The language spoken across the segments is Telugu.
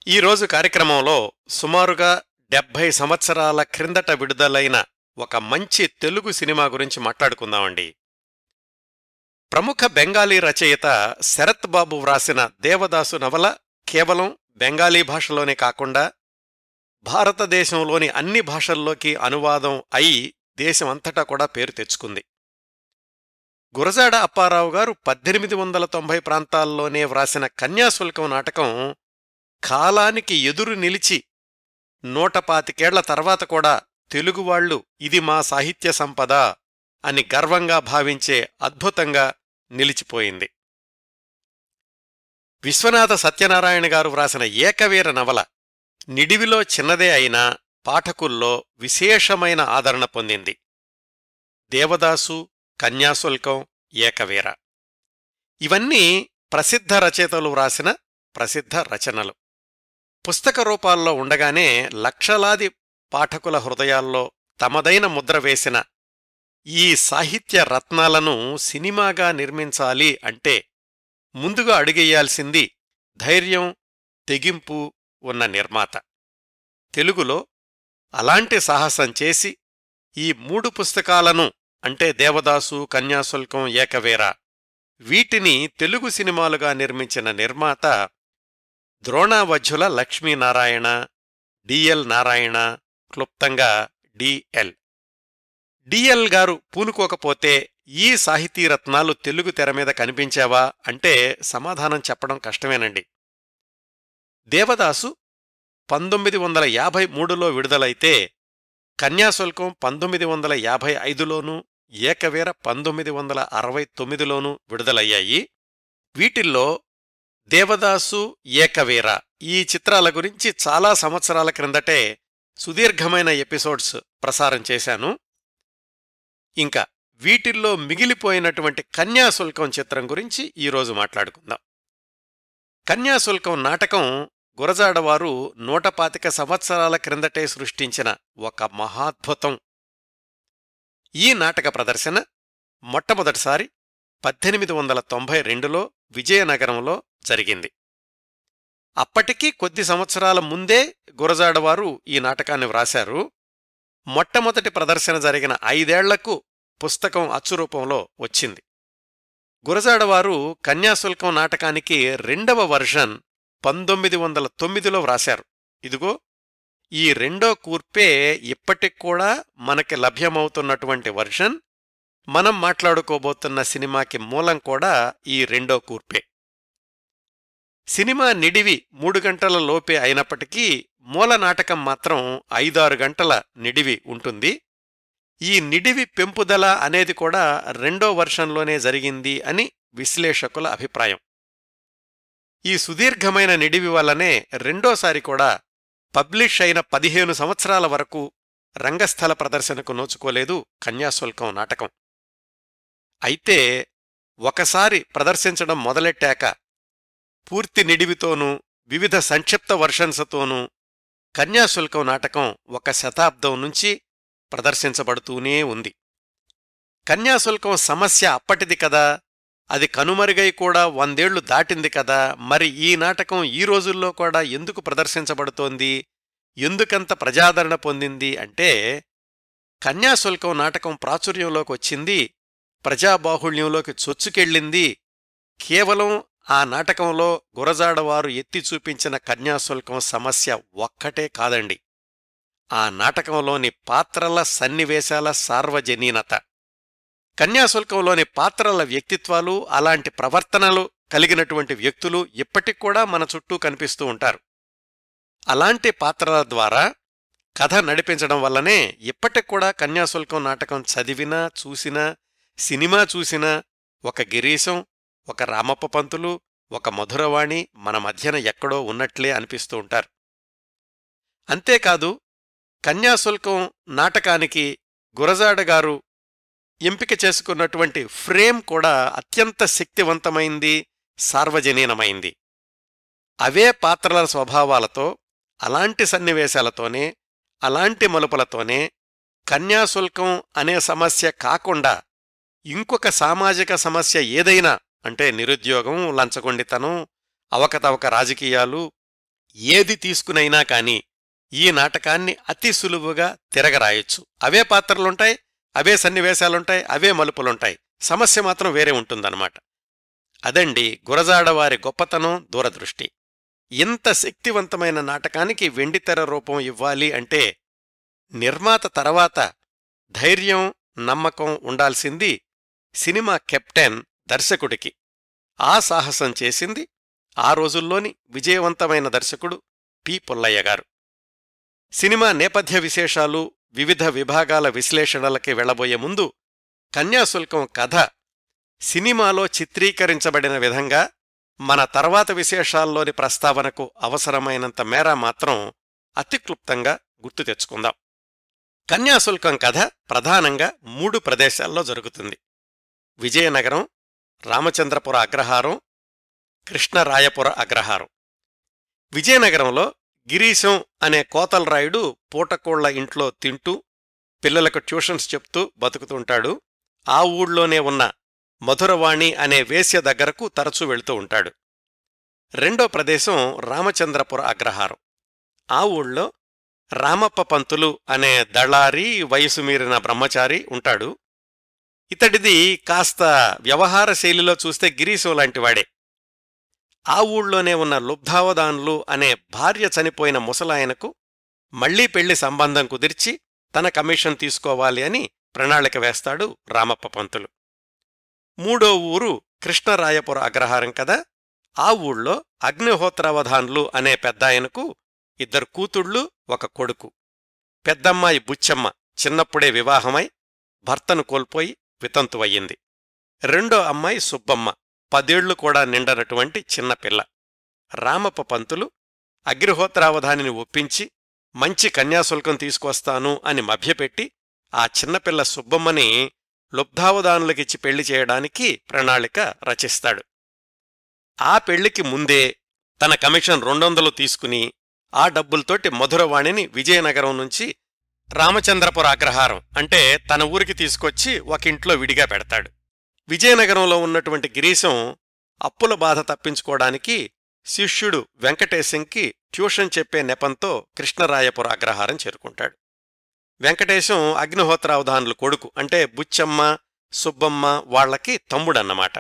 ఈరోజు కార్యక్రమంలో సుమారుగా డెబ్భై సంవత్సరాల క్రిందట విడుదలైన ఒక మంచి తెలుగు సినిమా గురించి మాట్లాడుకుందామండి ప్రముఖ బెంగాలీ రచయిత శరత్ బాబు వ్రాసిన దేవదాసు నవల కేవలం బెంగాలీ భాషలోనే కాకుండా భారతదేశంలోని అన్ని భాషల్లోకి అనువాదం అయి దేశమంతటా కూడా పేరు తెచ్చుకుంది గురజాడ అప్పారావు గారు పద్దెనిమిది వందల తొంభై ప్రాంతాల్లోనే వ్రాసిన కన్యాశుల్కం నాటకం కాలానికి ఎదురు నిలిచి నూట పాతికేళ్ల తర్వాత కూడా తెలుగువాళ్లు ఇది మా సాహిత్య సంపద అని గర్వంగా భావించే అద్భుతంగా నిలిచిపోయింది విశ్వనాథ సత్యనారాయణ గారు వ్రాసిన ఏకవీర నవల నిడివిలో చిన్నదే అయినా పాఠకుల్లో విశేషమైన ఆదరణ పొందింది దేవదాసు కన్యాశుల్కం ఏకవీర ఇవన్నీ ప్రసిద్ధ రచయితలు వ్రాసిన ప్రసిద్ధ రచనలు పుస్తక రూపాల్లో ఉండగానే లక్షలాది పాఠకుల హృదయాల్లో తమదైన ముద్ర వేసిన ఈ సాహిత్య రత్నాలను సినిమాగా నిర్మించాలి అంటే ముందుగా అడుగేయాల్సింది ధైర్యం తెగింపు ఉన్న నిర్మాత తెలుగులో అలాంటి సాహసం చేసి ఈ మూడు పుస్తకాలను అంటే దేవదాసు కన్యాశుల్కం ఏకవేర వీటిని తెలుగు సినిమాలుగా నిర్మించిన నిర్మాత ద్రోణావధ్యుల లక్ష్మీనారాయణ డిఎల్ నారాయణ క్లుప్తంగా డిఎల్ డిఎల్ గారు పూనుకోకపోతే ఈ సాహితీ రత్నాలు తెలుగు తెర మీద కనిపించావా అంటే సమాధానం చెప్పడం కష్టమేనండి దేవదాసు పంతొమ్మిది వందల యాభై మూడులో విడుదలైతే కన్యాశుల్కం పంతొమ్మిది వందల యాభై ఐదులోనూ ఏకవీర పంతొమ్మిది వందల అరవై తొమ్మిదిలోనూ విడుదలయ్యాయి వీటిల్లో దేవదాసు ఏకవీర ఈ చిత్రాల గురించి చాలా సంవత్సరాల క్రిందటే సుదీర్ఘమైన ఎపిసోడ్స్ ప్రసారం చేశాను ఇంకా వీటిల్లో మిగిలిపోయినటువంటి కన్యాశుల్కం చిత్రం గురించి ఈరోజు మాట్లాడుకుందాం కన్యాశుల్కం నాటకం గురజాడవారు నూట పాతిక సంవత్సరాల క్రిందటే సృష్టించిన ఒక మహాద్భుతం ఈ నాటక ప్రదర్శన మొట్టమొదటిసారి పద్దెనిమిది వందల తొంభై రెండులో విజయనగరంలో జరిగింది అప్పటికీ కొద్ది సంవత్సరాల ముందే గురజాడవారు ఈ నాటకాన్ని వ్రాశారు మొట్టమొదటి ప్రదర్శన జరిగిన ఐదేళ్లకు పుస్తకం అచ్చురూపంలో వచ్చింది గురజాడవారు కన్యాశుల్కం నాటకానికి రెండవ వర్షన్ పంతొమ్మిది వందల తొమ్మిదిలో వ్రాశారు ఇదిగో ఈ రెండో కూర్పే ఇప్పటిక్కూడా మనకి లభ్యమవుతున్నటువంటి వర్షన్ మనం మాట్లాడుకోబోతున్న సినిమాకి మూలం కూడా ఈ రెండో కూర్పే సినిమా నిడివి మూడు గంటల లోపే అయినప్పటికీ మూల నాటకం మాత్రం ఐదారు గంటల నిడివి ఉంటుంది ఈ నిడివి పెంపుదల అనేది కూడా రెండో వర్షంలోనే జరిగింది అని విశ్లేషకుల అభిప్రాయం ఈ సుదీర్ఘమైన నిడివి వల్లనే రెండోసారి కూడా పబ్లిష్ అయిన పదిహేను సంవత్సరాల వరకు రంగస్థల ప్రదర్శనకు నోచుకోలేదు కన్యాశుల్కం నాటకం అయితే ఒకసారి ప్రదర్శించడం మొదలెట్టాక పూర్తి నిడివితోనూ వివిధ సంక్షిప్త వర్షన్స్తోనూ కన్యాశుల్కం నాటకం ఒక శతాబ్దం నుంచి ప్రదర్శించబడుతూనే ఉంది కన్యాశుల్కం సమస్య అప్పటిది కదా అది కనుమరుగై కూడా వందేళ్లు దాటింది కదా మరి ఈ నాటకం ఈ రోజుల్లో కూడా ఎందుకు ప్రదర్శించబడుతోంది ఎందుకంత ప్రజాదరణ పొందింది అంటే కన్యాశుల్కం నాటకం ప్రాచుర్యంలోకి వచ్చింది ప్రజాబాహుళ్యంలోకి చొచ్చుకెళ్ళింది కేవలం ఆ నాటకంలో గురజాడవారు ఎత్తి చూపించిన కన్యాశుల్కం సమస్య ఒక్కటే కాదండి ఆ నాటకంలోని పాత్రల సన్నివేశాల సార్వజనీనత కన్యాశుల్కంలోని పాత్రల వ్యక్తిత్వాలు అలాంటి ప్రవర్తనలు కలిగినటువంటి వ్యక్తులు ఇప్పటికూడా మన చుట్టూ కనిపిస్తూ ఉంటారు అలాంటి పాత్రల ద్వారా కథ నడిపించడం వల్లనే ఇప్పటికూడా కన్యాశుల్కం నాటకం చదివినా చూసినా సినిమా చూసినా ఒక గిరీశం ఒక రామప్ప పంతులు ఒక మధురవాణి మన మధ్యన ఎక్కడో ఉన్నట్లే అనిపిస్తూ ఉంటారు అంతేకాదు కన్యాశుల్కం నాటకానికి గురజాడ గారు ఎంపిక చేసుకున్నటువంటి ఫ్రేమ్ కూడా అత్యంత శక్తివంతమైంది సార్వజనీనమైంది అవే పాత్రల స్వభావాలతో అలాంటి సన్నివేశాలతోనే అలాంటి మలుపులతోనే కన్యాశుల్కం అనే సమస్య కాకుండా ఇంకొక సామాజిక సమస్య ఏదైనా అంటే నిరుద్యోగం లంచగొండితనం అవకతవక రాజకీయాలు ఏది తీసుకునైనా కాని ఈ నాటకాన్ని అతి సులువుగా తిరగరాయొచ్చు అవే పాత్రలుంటాయి అవే సన్నివేశాలుంటాయి అవే మలుపులుంటాయి సమస్య మాత్రం వేరే ఉంటుందన్నమాట అదండి గురజాడవారి గొప్పతనం దూరదృష్టి ఇంత శక్తివంతమైన నాటకానికి వెండితెర రూపం ఇవ్వాలి అంటే నిర్మాత తర్వాత ధైర్యం నమ్మకం ఉండాల్సింది సినిమా కెప్టెన్ దర్శకుడికి ఆ సాహసం చేసింది ఆ రోజుల్లోని విజయవంతమైన దర్శకుడు పి పుల్లయ్య గారు సినిమా నేపథ్య విశేషాలు వివిధ విభాగాల విశ్లేషణలకి వెళ్లబోయే ముందు కన్యాశుల్కం కథ సినిమాలో చిత్రీకరించబడిన విధంగా మన తర్వాత విశేషాల్లోని ప్రస్తావనకు అవసరమైనంత మేర మాత్రం అతి క్లుప్తంగా గుర్తు తెచ్చుకుందాం కన్యాశుల్కం కథ ప్రధానంగా మూడు ప్రదేశాల్లో జరుగుతుంది విజయనగరం రామచంద్రపుర అగ్రహారం కృష్ణరాయపుర అగ్రహారం విజయనగరంలో గిరీశం అనే కోతలరాయుడు పూటకోళ్ల ఇంట్లో తింటూ పిల్లలకు ట్యూషన్స్ చెప్తూ బతుకుతుంటాడు ఆ ఊళ్ళోనే ఉన్న మధురవాణి అనే వేశ్య దగ్గరకు తరచూ వెళుతూ ఉంటాడు రెండో ప్రదేశం రామచంద్రపుర అగ్రహారం ఆ ఊళ్ళో రామప్ప పంతులు అనే దళారి వయసు మీరిన బ్రహ్మచారి ఉంటాడు ఇతడిది కాస్త వ్యవహార శైలిలో చూస్తే గిరీశం లాంటివాడే ఆ ఊళ్ళోనే ఉన్న లుబ్ధావదాన్లు అనే భార్య చనిపోయిన ముసలాయనకు మళ్లీ పెళ్లి సంబంధం కుదిర్చి తన కమిషన్ తీసుకోవాలి అని ప్రణాళిక వేస్తాడు రామప్ప పంతులు మూడో ఊరు కృష్ణరాయపుర అగ్రహారం కదా ఆ ఊళ్ళో అగ్నిహోత్రావధాన్లు అనే పెద్దాయనకు ఇద్దరు కూతుళ్ళు ఒక కొడుకు పెద్దమ్మాయి బుచ్చమ్మ చిన్నప్పుడే వివాహమై భర్తను కోల్పోయి వితంతువయ్యింది రెండో అమ్మాయి సుబ్బమ్మ పదేళ్లు కూడా నిండనటువంటి చిన్నపిల్ల రామప్ప పంతులు అగ్నిహోత్రావధానిని ఒప్పించి మంచి కన్యాశుల్కం తీసుకొస్తాను అని మభ్యపెట్టి ఆ చిన్నపిల్ల సుబ్బమ్మని లుబ్ధావధానులకిచ్చి పెళ్లి చేయడానికి ప్రణాళిక రచిస్తాడు ఆ పెళ్లికి ముందే తన కమిషన్ రెండొందలు తీసుకుని ఆ డబ్బులతోటి మధురవాణిని విజయనగరం నుంచి రామచంద్రపుర అగ్రహారం అంటే తన ఊరికి తీసుకొచ్చి ఒక ఇంట్లో విడిగా పెడతాడు విజయనగరంలో ఉన్నటువంటి గిరీశం అప్పుల బాధ తప్పించుకోవడానికి శిష్యుడు వెంకటేశంకి ట్యూషన్ చెప్పే నెపంతో కృష్ణరాయపుర అగ్రహారం చేరుకుంటాడు వెంకటేశం అగ్నిహోత్రావధానులు కొడుకు అంటే బుచ్చమ్మ సుబ్బమ్మ వాళ్లకి తమ్ముడన్నమాట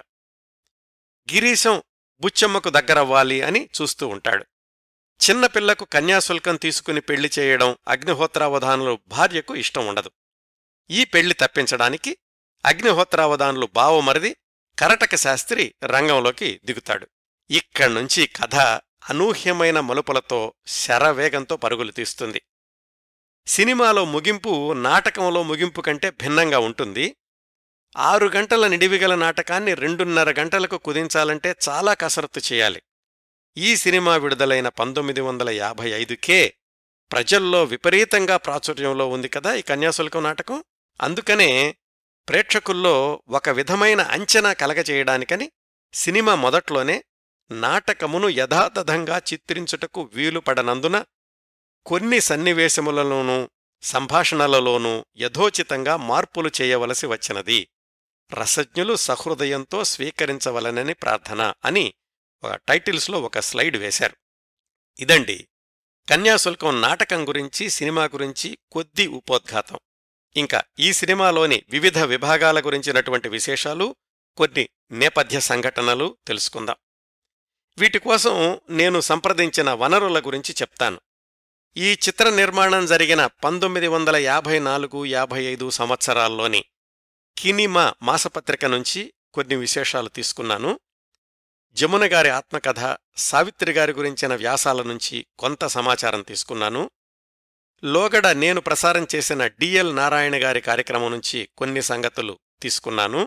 గిరీశం బుచ్చమ్మకు దగ్గరవ్వాలి అని చూస్తూ ఉంటాడు చిన్నపిల్లకు కన్యాశుల్కం తీసుకుని పెళ్లి చేయడం అగ్నిహోత్రావధానులు భార్యకు ఇష్టం ఉండదు ఈ పెళ్లి తప్పించడానికి అగ్నిహోత్రావధానులు బావమరిది కరటక శాస్త్రి రంగంలోకి దిగుతాడు ఇక్కడ్నుంచి కథ అనూహ్యమైన మలుపులతో శరవేగంతో పరుగులు తీస్తుంది సినిమాలో ముగింపు నాటకంలో ముగింపు కంటే భిన్నంగా ఉంటుంది ఆరు గంటల నిడివిగల నాటకాన్ని రెండున్నర గంటలకు కుదించాలంటే చాలా కసరత్తు చేయాలి ఈ సినిమా విడుదలైన పంతొమ్మిది వందల యాభై ఐదుకే ప్రజల్లో విపరీతంగా ప్రాచుర్యంలో ఉంది కదా ఈ కన్యాశుల్కం నాటకం అందుకనే ప్రేక్షకుల్లో ఒక విధమైన అంచనా కలగచేయడానికని సినిమా మొదట్లోనే నాటకమును యథాతథంగా చిత్రించుటకు వీలుపడనందున కొన్ని సన్నివేశములలోనూ సంభాషణలలోనూ యథోచితంగా మార్పులు చేయవలసి వచ్చినది రసజ్ఞులు సహృదయంతో స్వీకరించవలనని ప్రార్థన అని ఒక టైటిల్స్లో ఒక స్లైడ్ వేశారు ఇదండి కన్యాశుల్కం నాటకం గురించి సినిమా గురించి కొద్ది ఉపోద్ఘాతం ఇంకా ఈ సినిమాలోని వివిధ విభాగాల గురించినటువంటి విశేషాలు కొన్ని నేపథ్య సంఘటనలు తెలుసుకుందాం వీటి కోసం నేను సంప్రదించిన వనరుల గురించి చెప్తాను ఈ చిత్ర నిర్మాణం జరిగిన పంతొమ్మిది వందల యాభై నాలుగు యాభై ఐదు సంవత్సరాల్లోని కినిమా మాసపత్రిక నుంచి కొన్ని విశేషాలు తీసుకున్నాను జమున గారి ఆత్మకథ సావిత్రి గారి గురించిన వ్యాసాల నుంచి కొంత సమాచారం తీసుకున్నాను లోగడ నేను ప్రసారం చేసిన డిఎల్ నారాయణ గారి కార్యక్రమం నుంచి కొన్ని సంగతులు తీసుకున్నాను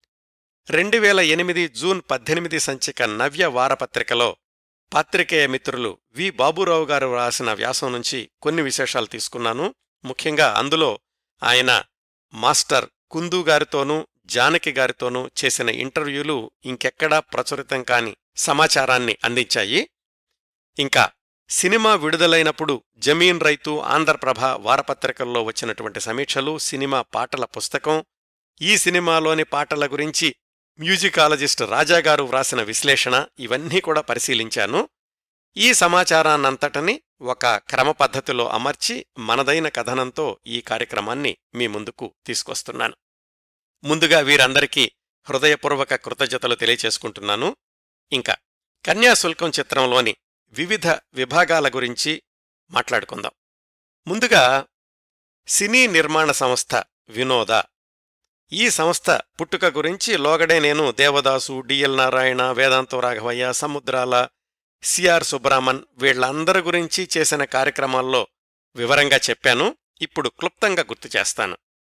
రెండు వేల ఎనిమిది జూన్ పద్దెనిమిది సంచిక నవ్య వారపత్రికలో పాత్రికేయ మిత్రులు వి బాబురావు గారు రాసిన వ్యాసం నుంచి కొన్ని విశేషాలు తీసుకున్నాను ముఖ్యంగా అందులో ఆయన మాస్టర్ కుందు గారితోనూ జానకి గారితోనూ చేసిన ఇంటర్వ్యూలు ఇంకెక్కడా ప్రచురితం కాని సమాచారాన్ని అందించాయి ఇంకా సినిమా విడుదలైనప్పుడు జమీన్ రైతు ఆంధ్రప్రభ వారపత్రికల్లో వచ్చినటువంటి సమీక్షలు సినిమా పాటల పుస్తకం ఈ సినిమాలోని పాటల గురించి మ్యూజికాలజిస్ట్ రాజాగారు వ్రాసిన విశ్లేషణ ఇవన్నీ కూడా పరిశీలించాను ఈ సమాచారాన్నంతటని ఒక క్రమ పద్ధతిలో అమర్చి మనదైన కథనంతో ఈ కార్యక్రమాన్ని మీ ముందుకు తీసుకొస్తున్నాను ముందుగా వీరందరికీ హృదయపూర్వక కృతజ్ఞతలు తెలియచేసుకుంటున్నాను ఇంకా కన్యాశుల్కం చిత్రంలోని వివిధ విభాగాల గురించి మాట్లాడుకుందాం ముందుగా సినీ నిర్మాణ సంస్థ వినోద ఈ సంస్థ పుట్టుక గురించి లోగడే నేను దేవదాసు డిఎల్ నారాయణ వేదాంతో రాఘవయ్య సముద్రాల సిఆర్ సుబ్రామన్ వీళ్లందరి గురించి చేసిన కార్యక్రమాల్లో వివరంగా చెప్పాను ఇప్పుడు క్లుప్తంగా గుర్తు చేస్తాను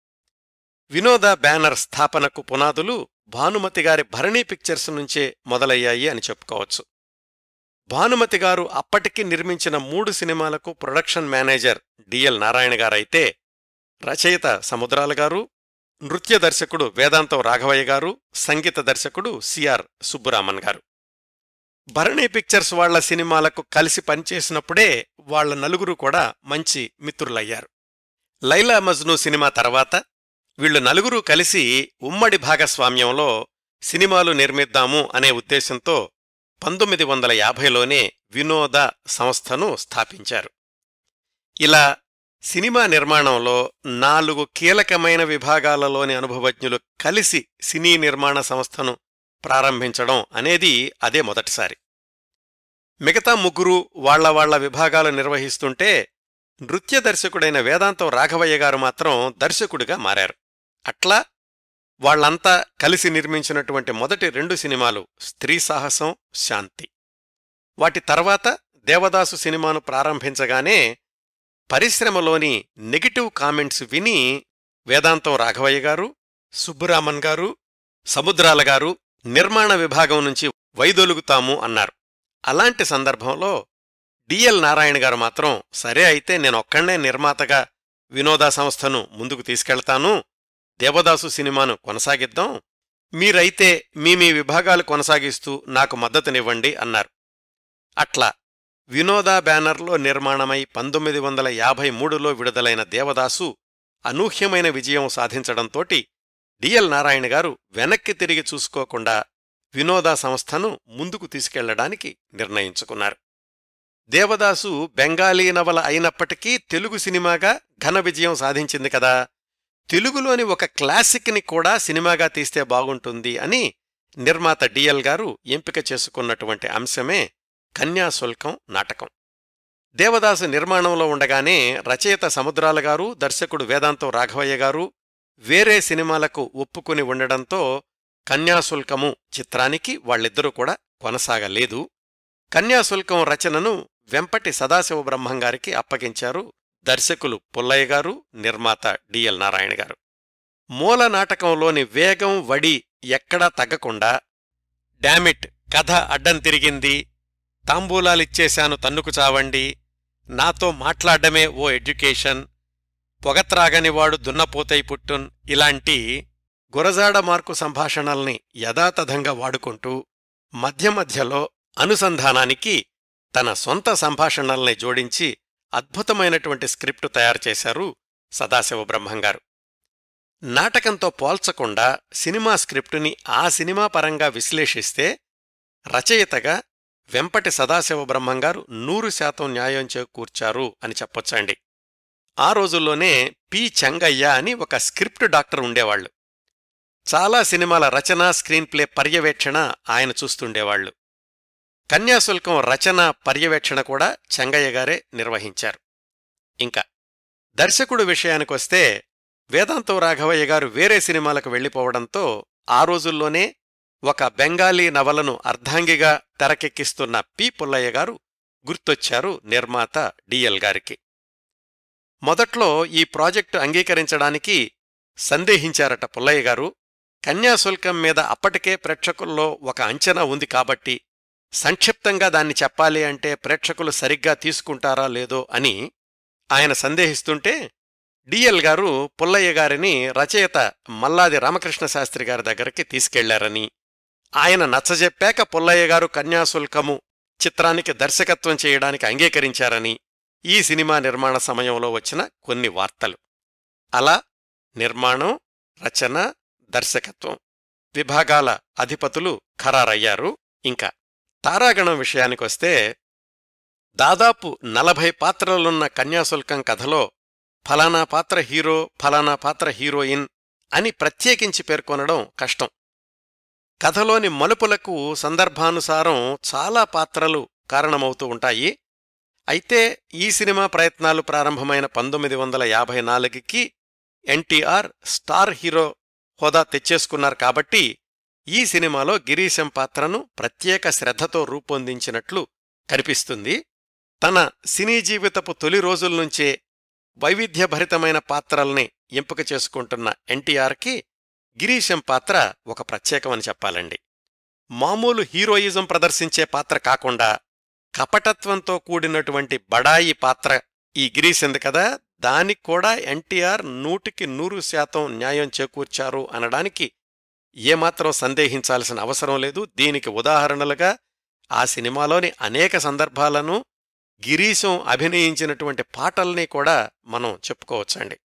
వినోద బ్యానర్ స్థాపనకు పునాదులు భానుమతి గారి భరణీ పిక్చర్స్ నుంచే మొదలయ్యాయి అని చెప్పుకోవచ్చు భానుమతి గారు అప్పటికి నిర్మించిన మూడు సినిమాలకు ప్రొడక్షన్ మేనేజర్ డిఎల్ నారాయణ గారైతే రచయిత సముద్రాల గారు నృత్య దర్శకుడు వేదాంతం రాఘవయ్య గారు సంగీత దర్శకుడు సిఆర్ సుబ్బురామన్ గారు భరణీ పిక్చర్స్ వాళ్ల సినిమాలకు కలిసి పనిచేసినప్పుడే వాళ్ల నలుగురు కూడా మంచి మిత్రులయ్యారు లైలా మజ్ను సినిమా తర్వాత వీళ్లు నలుగురూ కలిసి ఉమ్మడి భాగస్వామ్యంలో సినిమాలు నిర్మిద్దాము అనే ఉద్దేశంతో పంతొమ్మిది వందల యాభైలోనే వినోద సంస్థను స్థాపించారు ఇలా సినిమా నిర్మాణంలో నాలుగు కీలకమైన విభాగాలలోని అనుభవజ్ఞులు కలిసి సినీ నిర్మాణ సంస్థను ప్రారంభించడం అనేది అదే మొదటిసారి మిగతా ముగ్గురు వాళ్ల వాళ్ల విభాగాలు నిర్వహిస్తుంటే నృత్య దర్శకుడైన వేదాంతం రాఘవయ్య గారు మాత్రం దర్శకుడిగా మారారు అట్లా వాళ్లంతా కలిసి నిర్మించినటువంటి మొదటి రెండు సినిమాలు స్త్రీ సాహసం శాంతి వాటి తర్వాత దేవదాసు సినిమాను ప్రారంభించగానే పరిశ్రమలోని నెగిటివ్ కామెంట్స్ విని వేదాంతం రాఘవయ్య గారు సుబ్బురామన్ గారు సముద్రాల గారు నిర్మాణ విభాగం నుంచి వైదొలుగుతాము అన్నారు అలాంటి సందర్భంలో డిఎల్ నారాయణ గారు మాత్రం సరే అయితే నేనొక్కడే నిర్మాతగా వినోదా సంస్థను ముందుకు తీసుకెళ్తాను దేవదాసు సినిమాను కొనసాగిద్దాం మీరైతే మీ మీ విభాగాలు కొనసాగిస్తూ నాకు మద్దతునివ్వండి అన్నారు అట్లా వినోదా బ్యానర్లో నిర్మాణమై పంతొమ్మిది వందల యాభై మూడులో విడుదలైన దేవదాసు అనూహ్యమైన విజయం సాధించడంతోటి డిఎల్ నారాయణ గారు వెనక్కి తిరిగి చూసుకోకుండా వినోదా సంస్థను ముందుకు తీసుకెళ్లడానికి నిర్ణయించుకున్నారు దేవదాసు బెంగాలీ నవల అయినప్పటికీ తెలుగు సినిమాగా ఘన విజయం సాధించింది కదా తెలుగులోని ఒక క్లాసిక్ని కూడా సినిమాగా తీస్తే బాగుంటుంది అని నిర్మాత డిఎల్ గారు ఎంపిక చేసుకున్నటువంటి అంశమే కన్యాశుల్కం నాటకం దేవదాసు నిర్మాణంలో ఉండగానే రచయిత సముద్రాల గారు దర్శకుడు వేదాంతం రాఘవయ్య గారు వేరే సినిమాలకు ఒప్పుకుని ఉండడంతో కన్యాశుల్కము చిత్రానికి వాళ్ళిద్దరూ కూడా కొనసాగలేదు కన్యాశుల్కం రచనను వెంపటి సదాశివ బ్రహ్మంగారికి అప్పగించారు దర్శకులు పుల్లయ్య గారు నిర్మాత డిఎల్ నారాయణ గారు మూల నాటకంలోని వేగం వడి ఎక్కడా తగ్గకుండా డామిట్ కథ అడ్డం తిరిగింది తాంబూలాలిచ్చేశాను తన్నుకు చావండి నాతో మాట్లాడ్డమే ఓ ఎడ్యుకేషన్ పొగత్రాగనివాడు దున్నపోతై పుట్టున్ ఇలాంటి గురజాడ మార్కు సంభాషణల్ని యథాతథంగా వాడుకుంటూ మధ్య మధ్యలో అనుసంధానానికి తన సొంత సంభాషణల్ని జోడించి అద్భుతమైనటువంటి స్క్రిప్టు తయారుచేశారు సదాశివ బ్రహ్మంగారు నాటకంతో పోల్చకుండా సినిమా స్క్రిప్టుని ఆ సినిమా పరంగా విశ్లేషిస్తే రచయితగా వెంపటి సదాశివ బ్రహ్మంగారు నూరు శాతం న్యాయం చేకూర్చారు అని చెప్పొచ్చండి ఆ రోజుల్లోనే పి చెంగయ్య అని ఒక స్క్రిప్ట్ డాక్టర్ ఉండేవాళ్లు చాలా సినిమాల రచన స్క్రీన్ ప్లే పర్యవేక్షణ ఆయన చూస్తుండేవాళ్లు కన్యాశుల్కం రచన పర్యవేక్షణ కూడా చెంగయ్య గారే నిర్వహించారు ఇంకా దర్శకుడు విషయానికొస్తే వేదాంతం రాఘవయ్య గారు వేరే సినిమాలకు వెళ్లిపోవడంతో ఆ రోజుల్లోనే ఒక బెంగాలీ నవలను అర్ధాంగిగా తెరకెక్కిస్తున్న పి పుల్లయ్య గారు గుర్తొచ్చారు నిర్మాత డిఎల్ గారికి మొదట్లో ఈ ప్రాజెక్టు అంగీకరించడానికి సందేహించారట పుల్లయ్య గారు కన్యాశుల్కం మీద అప్పటికే ప్రేక్షకుల్లో ఒక అంచనా ఉంది కాబట్టి సంక్షిప్తంగా దాన్ని చెప్పాలి అంటే ప్రేక్షకులు సరిగ్గా తీసుకుంటారా లేదో అని ఆయన సందేహిస్తుంటే డిఎల్ గారు పుల్లయ్య గారిని రచయిత మల్లాది రామకృష్ణ శాస్త్రి గారి దగ్గరికి తీసుకెళ్లారని ఆయన నచ్చజెప్పాక పుల్లయ్య గారు కన్యాశుల్కము చిత్రానికి దర్శకత్వం చేయడానికి అంగీకరించారని ఈ సినిమా నిర్మాణ సమయంలో వచ్చిన కొన్ని వార్తలు అలా నిర్మాణం రచన దర్శకత్వం విభాగాల అధిపతులు ఖరారయ్యారు ఇంకా తారాగణం విషయానికొస్తే దాదాపు నలభై పాత్రలున్న కన్యాశుల్కం కథలో ఫలానా పాత్ర హీరో ఫలానా పాత్ర హీరోయిన్ అని ప్రత్యేకించి పేర్కొనడం కష్టం కథలోని మలుపులకు సందర్భానుసారం చాలా పాత్రలు కారణమవుతూ ఉంటాయి అయితే ఈ సినిమా ప్రయత్నాలు ప్రారంభమైన పంతొమ్మిది వందల యాభై నాలుగుకి ఎన్టీఆర్ స్టార్ హీరో హోదా తెచ్చేసుకున్నారు కాబట్టి ఈ సినిమాలో గిరీశం పాత్రను ప్రత్యేక శ్రద్ధతో రూపొందించినట్లు కనిపిస్తుంది తన సినీ జీవితపు తొలి రోజుల నుంచే వైవిధ్యభరితమైన పాత్రల్ని ఎంపిక చేసుకుంటున్న ఎన్టీఆర్కి గిరీశం పాత్ర ఒక ప్రత్యేకమని చెప్పాలండి మామూలు హీరోయిజం ప్రదర్శించే పాత్ర కాకుండా కపటత్వంతో కూడినటువంటి బడాయి పాత్ర ఈ గిరీశంది కదా దానికి కూడా ఎన్టీఆర్ నూటికి నూరు శాతం న్యాయం చేకూర్చారు అనడానికి ఏమాత్రం సందేహించాల్సిన అవసరం లేదు దీనికి ఉదాహరణలుగా ఆ సినిమాలోని అనేక సందర్భాలను గిరీశం అభినయించినటువంటి పాటల్ని కూడా మనం చెప్పుకోవచ్చండి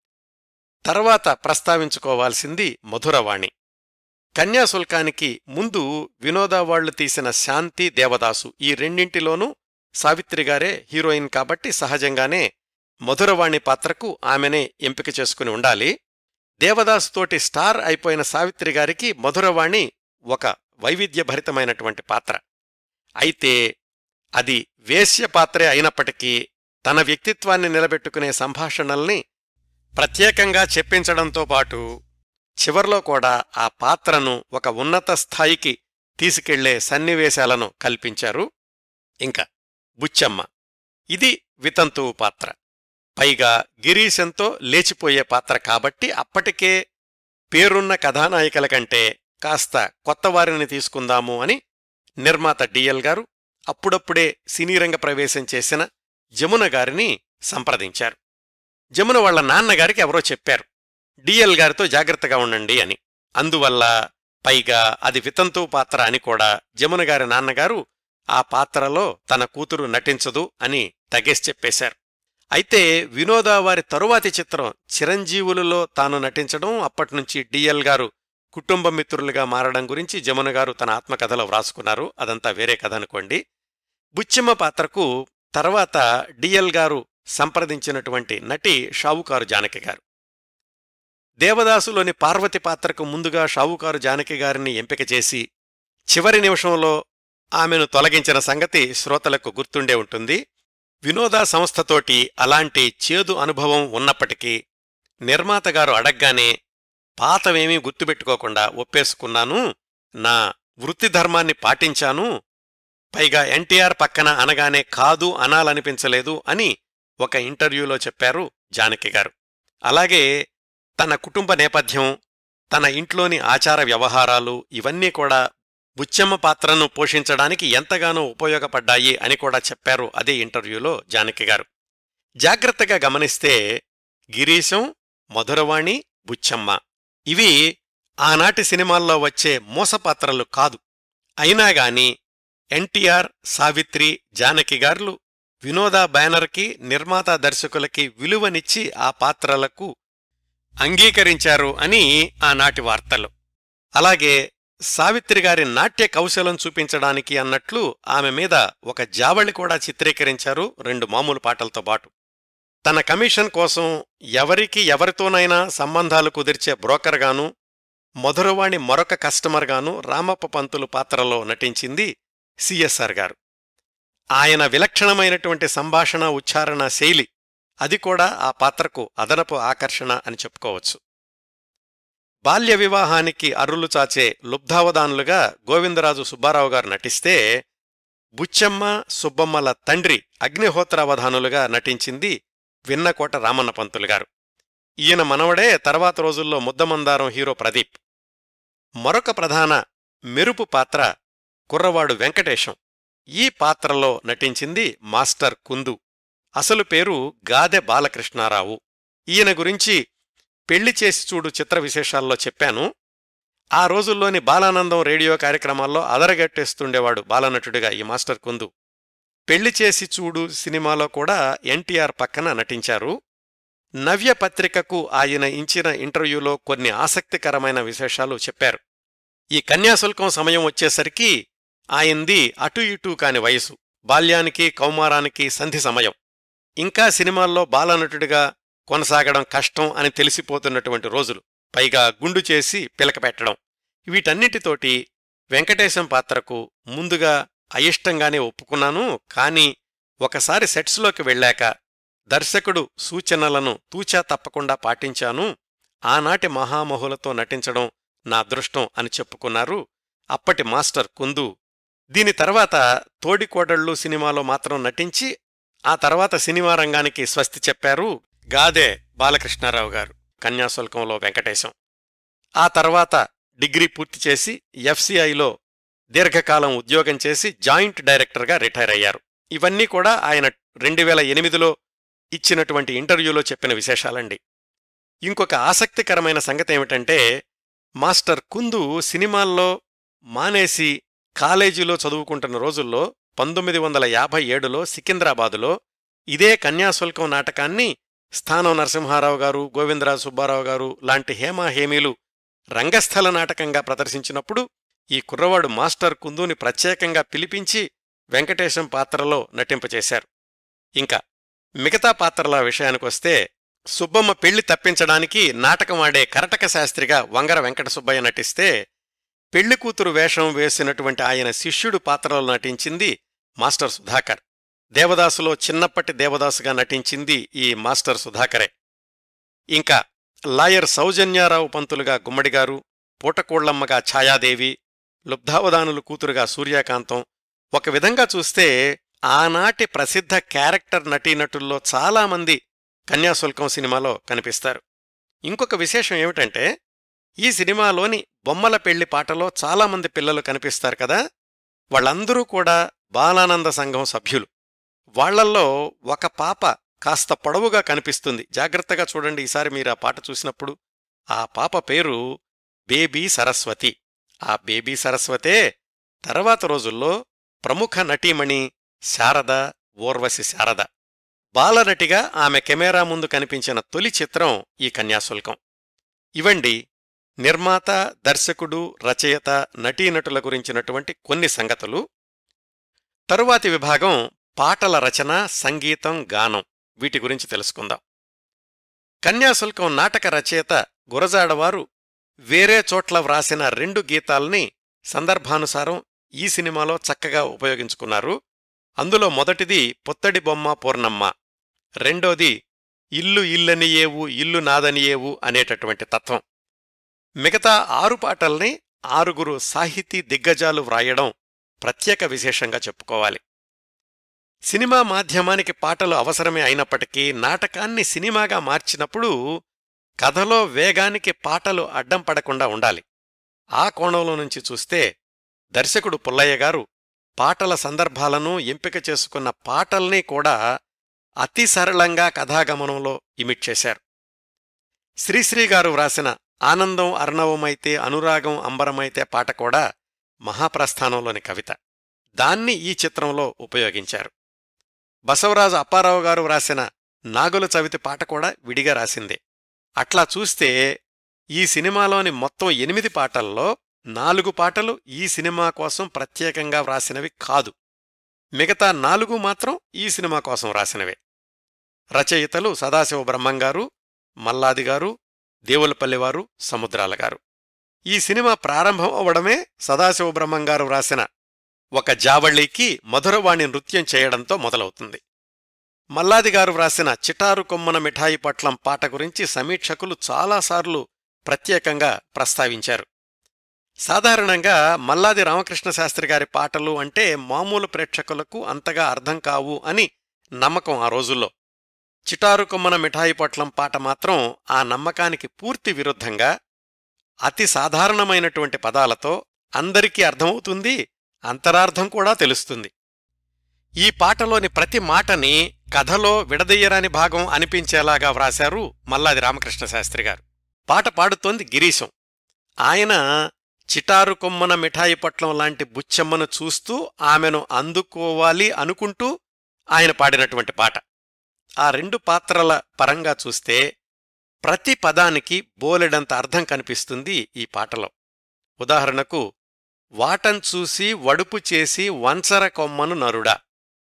తర్వాత ప్రస్తావించుకోవాల్సింది మధురవాణి కన్యాశుల్కానికి ముందు వినోదా వాళ్లు తీసిన శాంతి దేవదాసు ఈ రెండింటిలోనూ సావిత్రిగారే హీరోయిన్ కాబట్టి సహజంగానే మధురవాణి పాత్రకు ఆమెనే ఎంపిక చేసుకుని ఉండాలి దేవదాసుతోటి స్టార్ అయిపోయిన సావిత్రి గారికి మధురవాణి ఒక వైవిధ్యభరితమైనటువంటి పాత్ర అయితే అది వేశ్య పాత్రే అయినప్పటికీ తన వ్యక్తిత్వాన్ని నిలబెట్టుకునే సంభాషణల్ని ప్రత్యేకంగా చెప్పించడంతో పాటు చివర్లో కూడా ఆ పాత్రను ఒక ఉన్నత స్థాయికి తీసుకెళ్లే సన్నివేశాలను కల్పించారు ఇంకా బుచ్చమ్మ ఇది వితంతువు పాత్ర పైగా గిరీశంతో లేచిపోయే పాత్ర కాబట్టి అప్పటికే పేరున్న కథానాయికల కంటే కాస్త కొత్తవారిని తీసుకుందాము అని నిర్మాత డిఎల్ గారు అప్పుడప్పుడే సినీరంగ ప్రవేశం చేసిన జమున గారిని సంప్రదించారు జమున వాళ్ల నాన్నగారికి ఎవరో చెప్పారు డిఎల్ గారితో జాగ్రత్తగా ఉండండి అని అందువల్ల పైగా అది వితంతు పాత్ర అని కూడా జమున గారి నాన్నగారు ఆ పాత్రలో తన కూతురు నటించదు అని తగేసి చెప్పేశారు అయితే వినోదా వారి తరువాతి చిత్రం చిరంజీవులలో తాను నటించడం అప్పట్నుంచి డిఎల్ గారు కుటుంబ మిత్రులుగా మారడం గురించి జమున గారు తన ఆత్మకథలో వ్రాసుకున్నారు అదంతా వేరే కథ అనుకోండి బుచ్చిమ్మ పాత్రకు తర్వాత డిఎల్ గారు సంప్రదించినటువంటి నటి షావుకారు జానకి గారు దేవదాసులోని పార్వతి పాత్రకు ముందుగా షావుకారు జానకి గారిని ఎంపిక చేసి చివరి నిమిషంలో ఆమెను తొలగించిన సంగతి శ్రోతలకు గుర్తుండే ఉంటుంది వినోదా సంస్థతోటి అలాంటి చేదు అనుభవం ఉన్నప్పటికీ నిర్మాతగారు అడగ్గానే పాతవేమీ గుర్తుపెట్టుకోకుండా ఒప్పేసుకున్నాను నా వృత్తి ధర్మాన్ని పాటించాను పైగా ఎన్టీఆర్ పక్కన అనగానే కాదు అనాలనిపించలేదు అని ఒక ఇంటర్వ్యూలో చెప్పారు జానకి గారు అలాగే తన కుటుంబ నేపథ్యం తన ఇంట్లోని ఆచార వ్యవహారాలు ఇవన్నీ కూడా బుచ్చమ్మ పాత్రను పోషించడానికి ఎంతగానో ఉపయోగపడ్డాయి అని కూడా చెప్పారు అదే ఇంటర్వ్యూలో జానకి గారు జాగ్రత్తగా గమనిస్తే గిరీశం మధురవాణి బుచ్చమ్మ ఇవి ఆనాటి సినిమాల్లో వచ్చే మోసపాత్రలు కాదు అయినాగాని ఎన్టీఆర్ సావిత్రి జానకి గార్లు వినోదా బ్యానర్కి నిర్మాత దర్శకులకి విలువనిచ్చి ఆ పాత్రలకు అంగీకరించారు అని ఆనాటి వార్తలు అలాగే సావిత్రి గారి నాట్య కౌశలం చూపించడానికి అన్నట్లు ఆమె మీద ఒక జావళి కూడా చిత్రీకరించారు రెండు మామూలు పాటలతో పాటు తన కమిషన్ కోసం ఎవరికి ఎవరితోనైనా సంబంధాలు కుదిర్చే బ్రోకర్గాను మధురవాణి మరొక కస్టమర్గాను రామప్ప పంతులు పాత్రలో నటించింది సిఎస్ఆర్ గారు ఆయన విలక్షణమైనటువంటి సంభాషణ ఉచ్చారణ శైలి అది కూడా ఆ పాత్రకు అదనపు ఆకర్షణ అని చెప్పుకోవచ్చు బాల్య వివాహానికి అర్రులు చాచే లుబ్ధావధానులుగా గోవిందరాజు సుబ్బారావు గారు నటిస్తే బుచ్చమ్మ సుబ్బమ్మల తండ్రి అగ్నిహోత్రావధానులుగా నటించింది విన్నకోట రామన్న పంతులు గారు ఈయన మనవడే తర్వాత రోజుల్లో ముద్దమందారం హీరో ప్రదీప్ మరొక ప్రధాన మెరుపు పాత్ర కుర్రవాడు వెంకటేశం ఈ పాత్రలో నటించింది మాస్టర్ కుందు అసలు పేరు గాదె బాలకృష్ణారావు ఈయన గురించి పెళ్లి చేసి చూడు చిత్ర విశేషాల్లో చెప్పాను ఆ రోజుల్లోని బాలానందం రేడియో కార్యక్రమాల్లో అదరగట్టేస్తుండేవాడు బాలనటుడిగా ఈ మాస్టర్ కుందు పెళ్లి చేసి చూడు సినిమాలో కూడా ఎన్టీఆర్ పక్కన నటించారు నవ్య పత్రికకు ఆయన ఇచ్చిన ఇంటర్వ్యూలో కొన్ని ఆసక్తికరమైన విశేషాలు చెప్పారు ఈ కన్యాశుల్కం సమయం వచ్చేసరికి ఆయంది అటు ఇటు కాని వయసు బాల్యానికి కౌమారానికి సంధి సమయం ఇంకా సినిమాల్లో బాలనటుడిగా కొనసాగడం కష్టం అని తెలిసిపోతున్నటువంటి రోజులు పైగా గుండు చేసి పిలక పెట్టడం వీటన్నిటితోటి వెంకటేశం పాత్రకు ముందుగా అయిష్టంగానే ఒప్పుకున్నాను కాని ఒకసారి సెట్స్లోకి వెళ్ళాక దర్శకుడు సూచనలను తూచా తప్పకుండా పాటించాను ఆనాటి మహామహులతో నటించడం నా అదృష్టం అని చెప్పుకున్నారు అప్పటి మాస్టర్ కుందు దీని తర్వాత తోడికోడళ్ళు సినిమాలో మాత్రం నటించి ఆ తర్వాత సినిమా రంగానికి స్వస్తి చెప్పారు గాదే బాలకృష్ణారావు గారు కన్యాశుల్కంలో వెంకటేశం ఆ తర్వాత డిగ్రీ పూర్తి చేసి ఎఫ్సిఐలో దీర్ఘకాలం ఉద్యోగం చేసి జాయింట్ డైరెక్టర్గా రిటైర్ అయ్యారు ఇవన్నీ కూడా ఆయన రెండు వేల ఎనిమిదిలో ఇచ్చినటువంటి ఇంటర్వ్యూలో చెప్పిన విశేషాలండి ఇంకొక ఆసక్తికరమైన సంగతి ఏమిటంటే మాస్టర్ కుందు సినిమాల్లో మానేసి కాలేజీలో చదువుకుంటున్న రోజుల్లో పంతొమ్మిది వందల యాభై ఏడులో సికింద్రాబాదులో ఇదే కన్యాశుల్కం నాటకాన్ని స్థానం నరసింహారావు గారు గోవిందరాజు సుబ్బారావు గారు లాంటి హేమాహేమీలు రంగస్థల నాటకంగా ప్రదర్శించినప్పుడు ఈ కుర్రవాడు మాస్టర్ కుందుని ప్రత్యేకంగా పిలిపించి వెంకటేశం పాత్రలో నటింపచేశారు ఇంకా మిగతా పాత్రల విషయానికొస్తే సుబ్బమ్మ పెళ్లి తప్పించడానికి నాటకం ఆడే కరటక శాస్త్రిగా వంగర వెంకట సుబ్బయ్య నటిస్తే పెళ్లి కూతురు వేషం వేసినటువంటి ఆయన శిష్యుడు పాత్రలో నటించింది మాస్టర్ సుధాకర్ దేవదాసులో చిన్నప్పటి దేవదాసుగా నటించింది ఈ మాస్టర్ సుధాకరే ఇంకా లాయర్ సౌజన్యారావు పంతులుగా గుమ్మడిగారు పూటకోళ్లమ్మగా ఛాయాదేవి లుబ్ధావధానులు కూతురుగా సూర్యకాంతం ఒక విధంగా చూస్తే ఆనాటి ప్రసిద్ధ క్యారెక్టర్ నటీనటుల్లో చాలామంది కన్యాశుల్కం సినిమాలో కనిపిస్తారు ఇంకొక విశేషం ఏమిటంటే ఈ సినిమాలోని బొమ్మల పెళ్లి పాటలో చాలామంది పిల్లలు కనిపిస్తారు కదా వాళ్ళందరూ కూడా బాలానంద సంఘం సభ్యులు వాళ్లల్లో ఒక పాప కాస్త పొడవుగా కనిపిస్తుంది జాగ్రత్తగా చూడండి ఈసారి మీరు ఆ పాట చూసినప్పుడు ఆ పాప పేరు బేబీ సరస్వతి ఆ బేబీ సరస్వతే తర్వాత రోజుల్లో ప్రముఖ నటీమణి శారద ఊర్వశి శారద బాలనటిగా ఆమె కెమెరా ముందు కనిపించిన తొలి చిత్రం ఈ కన్యాశుల్కం ఇవండి నిర్మాత దర్శకుడు రచయిత నటీనటుల గురించినటువంటి కొన్ని సంగతులు తరువాతి విభాగం పాటల రచన సంగీతం గానం వీటి గురించి తెలుసుకుందాం కన్యాశుల్కం నాటక రచయిత గురజాడవారు వేరే చోట్ల వ్రాసిన రెండు గీతాల్ని సందర్భానుసారం ఈ సినిమాలో చక్కగా ఉపయోగించుకున్నారు అందులో మొదటిది పొత్తడి బొమ్మ పూర్ణమ్మ రెండోది ఇల్లు ఇల్లనియేవు ఇల్లు నాదనియేవు అనేటటువంటి తత్వం మిగతా ఆరు పాటల్ని ఆరుగురు సాహితీ దిగ్గజాలు వ్రాయడం ప్రత్యేక విశేషంగా చెప్పుకోవాలి సినిమా మాధ్యమానికి పాటలు అవసరమే అయినప్పటికీ నాటకాన్ని సినిమాగా మార్చినప్పుడు కథలో వేగానికి పాటలు అడ్డం పడకుండా ఉండాలి ఆ కోణంలో నుంచి చూస్తే దర్శకుడు పుల్లయ్య గారు పాటల సందర్భాలను ఎంపిక చేసుకున్న పాటల్ని కూడా అతి సరళంగా కథాగమనంలో ఇమిట్ చేశారు శ్రీశ్రీ గారు వ్రాసిన ఆనందం అర్ణవమైతే అనురాగం అంబరమైతే పాట కూడా మహాప్రస్థానంలోని కవిత దాన్ని ఈ చిత్రంలో ఉపయోగించారు బసవరాజు అప్పారావు గారు వ్రాసిన నాగుల చవితి పాట కూడా విడిగా రాసిందే అట్లా చూస్తే ఈ సినిమాలోని మొత్తం ఎనిమిది పాటల్లో నాలుగు పాటలు ఈ సినిమా కోసం ప్రత్యేకంగా వ్రాసినవి కాదు మిగతా నాలుగు మాత్రం ఈ సినిమా కోసం రాసినవే రచయితలు సదాశివ బ్రహ్మంగారు మల్లాదిగారు దేవులపల్లివారు సముద్రాలగారు ఈ సినిమా ప్రారంభం అవడమే సదాశివ బ్రహ్మంగారు వ్రాసిన ఒక జావళీకి మధురవాణి నృత్యం చేయడంతో మొదలవుతుంది మల్లాదిగారు వ్రాసిన చిటారు కొమ్మన మిఠాయి పట్లం పాట గురించి సమీక్షకులు చాలాసార్లు ప్రత్యేకంగా ప్రస్తావించారు సాధారణంగా మల్లాది రామకృష్ణ శాస్త్రి గారి పాటలు అంటే మామూలు ప్రేక్షకులకు అంతగా అర్థం కావు అని నమ్మకం ఆ రోజుల్లో చిటారు కొమ్మన మిఠాయి పొట్లం పాట మాత్రం ఆ నమ్మకానికి పూర్తి విరుద్ధంగా అతి సాధారణమైనటువంటి పదాలతో అందరికీ అర్థమవుతుంది అంతరార్థం కూడా తెలుస్తుంది ఈ పాటలోని ప్రతి మాటని కథలో విడదీయరాని భాగం అనిపించేలాగా వ్రాశారు మల్లాది రామకృష్ణ శాస్త్రి గారు పాట పాడుతోంది గిరీశం ఆయన చిటారు కొమ్మన మిఠాయి పట్లం లాంటి బుచ్చమ్మను చూస్తూ ఆమెను అందుకోవాలి అనుకుంటూ ఆయన పాడినటువంటి పాట ఆ రెండు పాత్రల పరంగా చూస్తే ప్రతి పదానికి బోలెడంత అర్థం కనిపిస్తుంది ఈ పాటలో ఉదాహరణకు వాటం చూసి వడుపు చేసి వంచర కొమ్మను నరుడా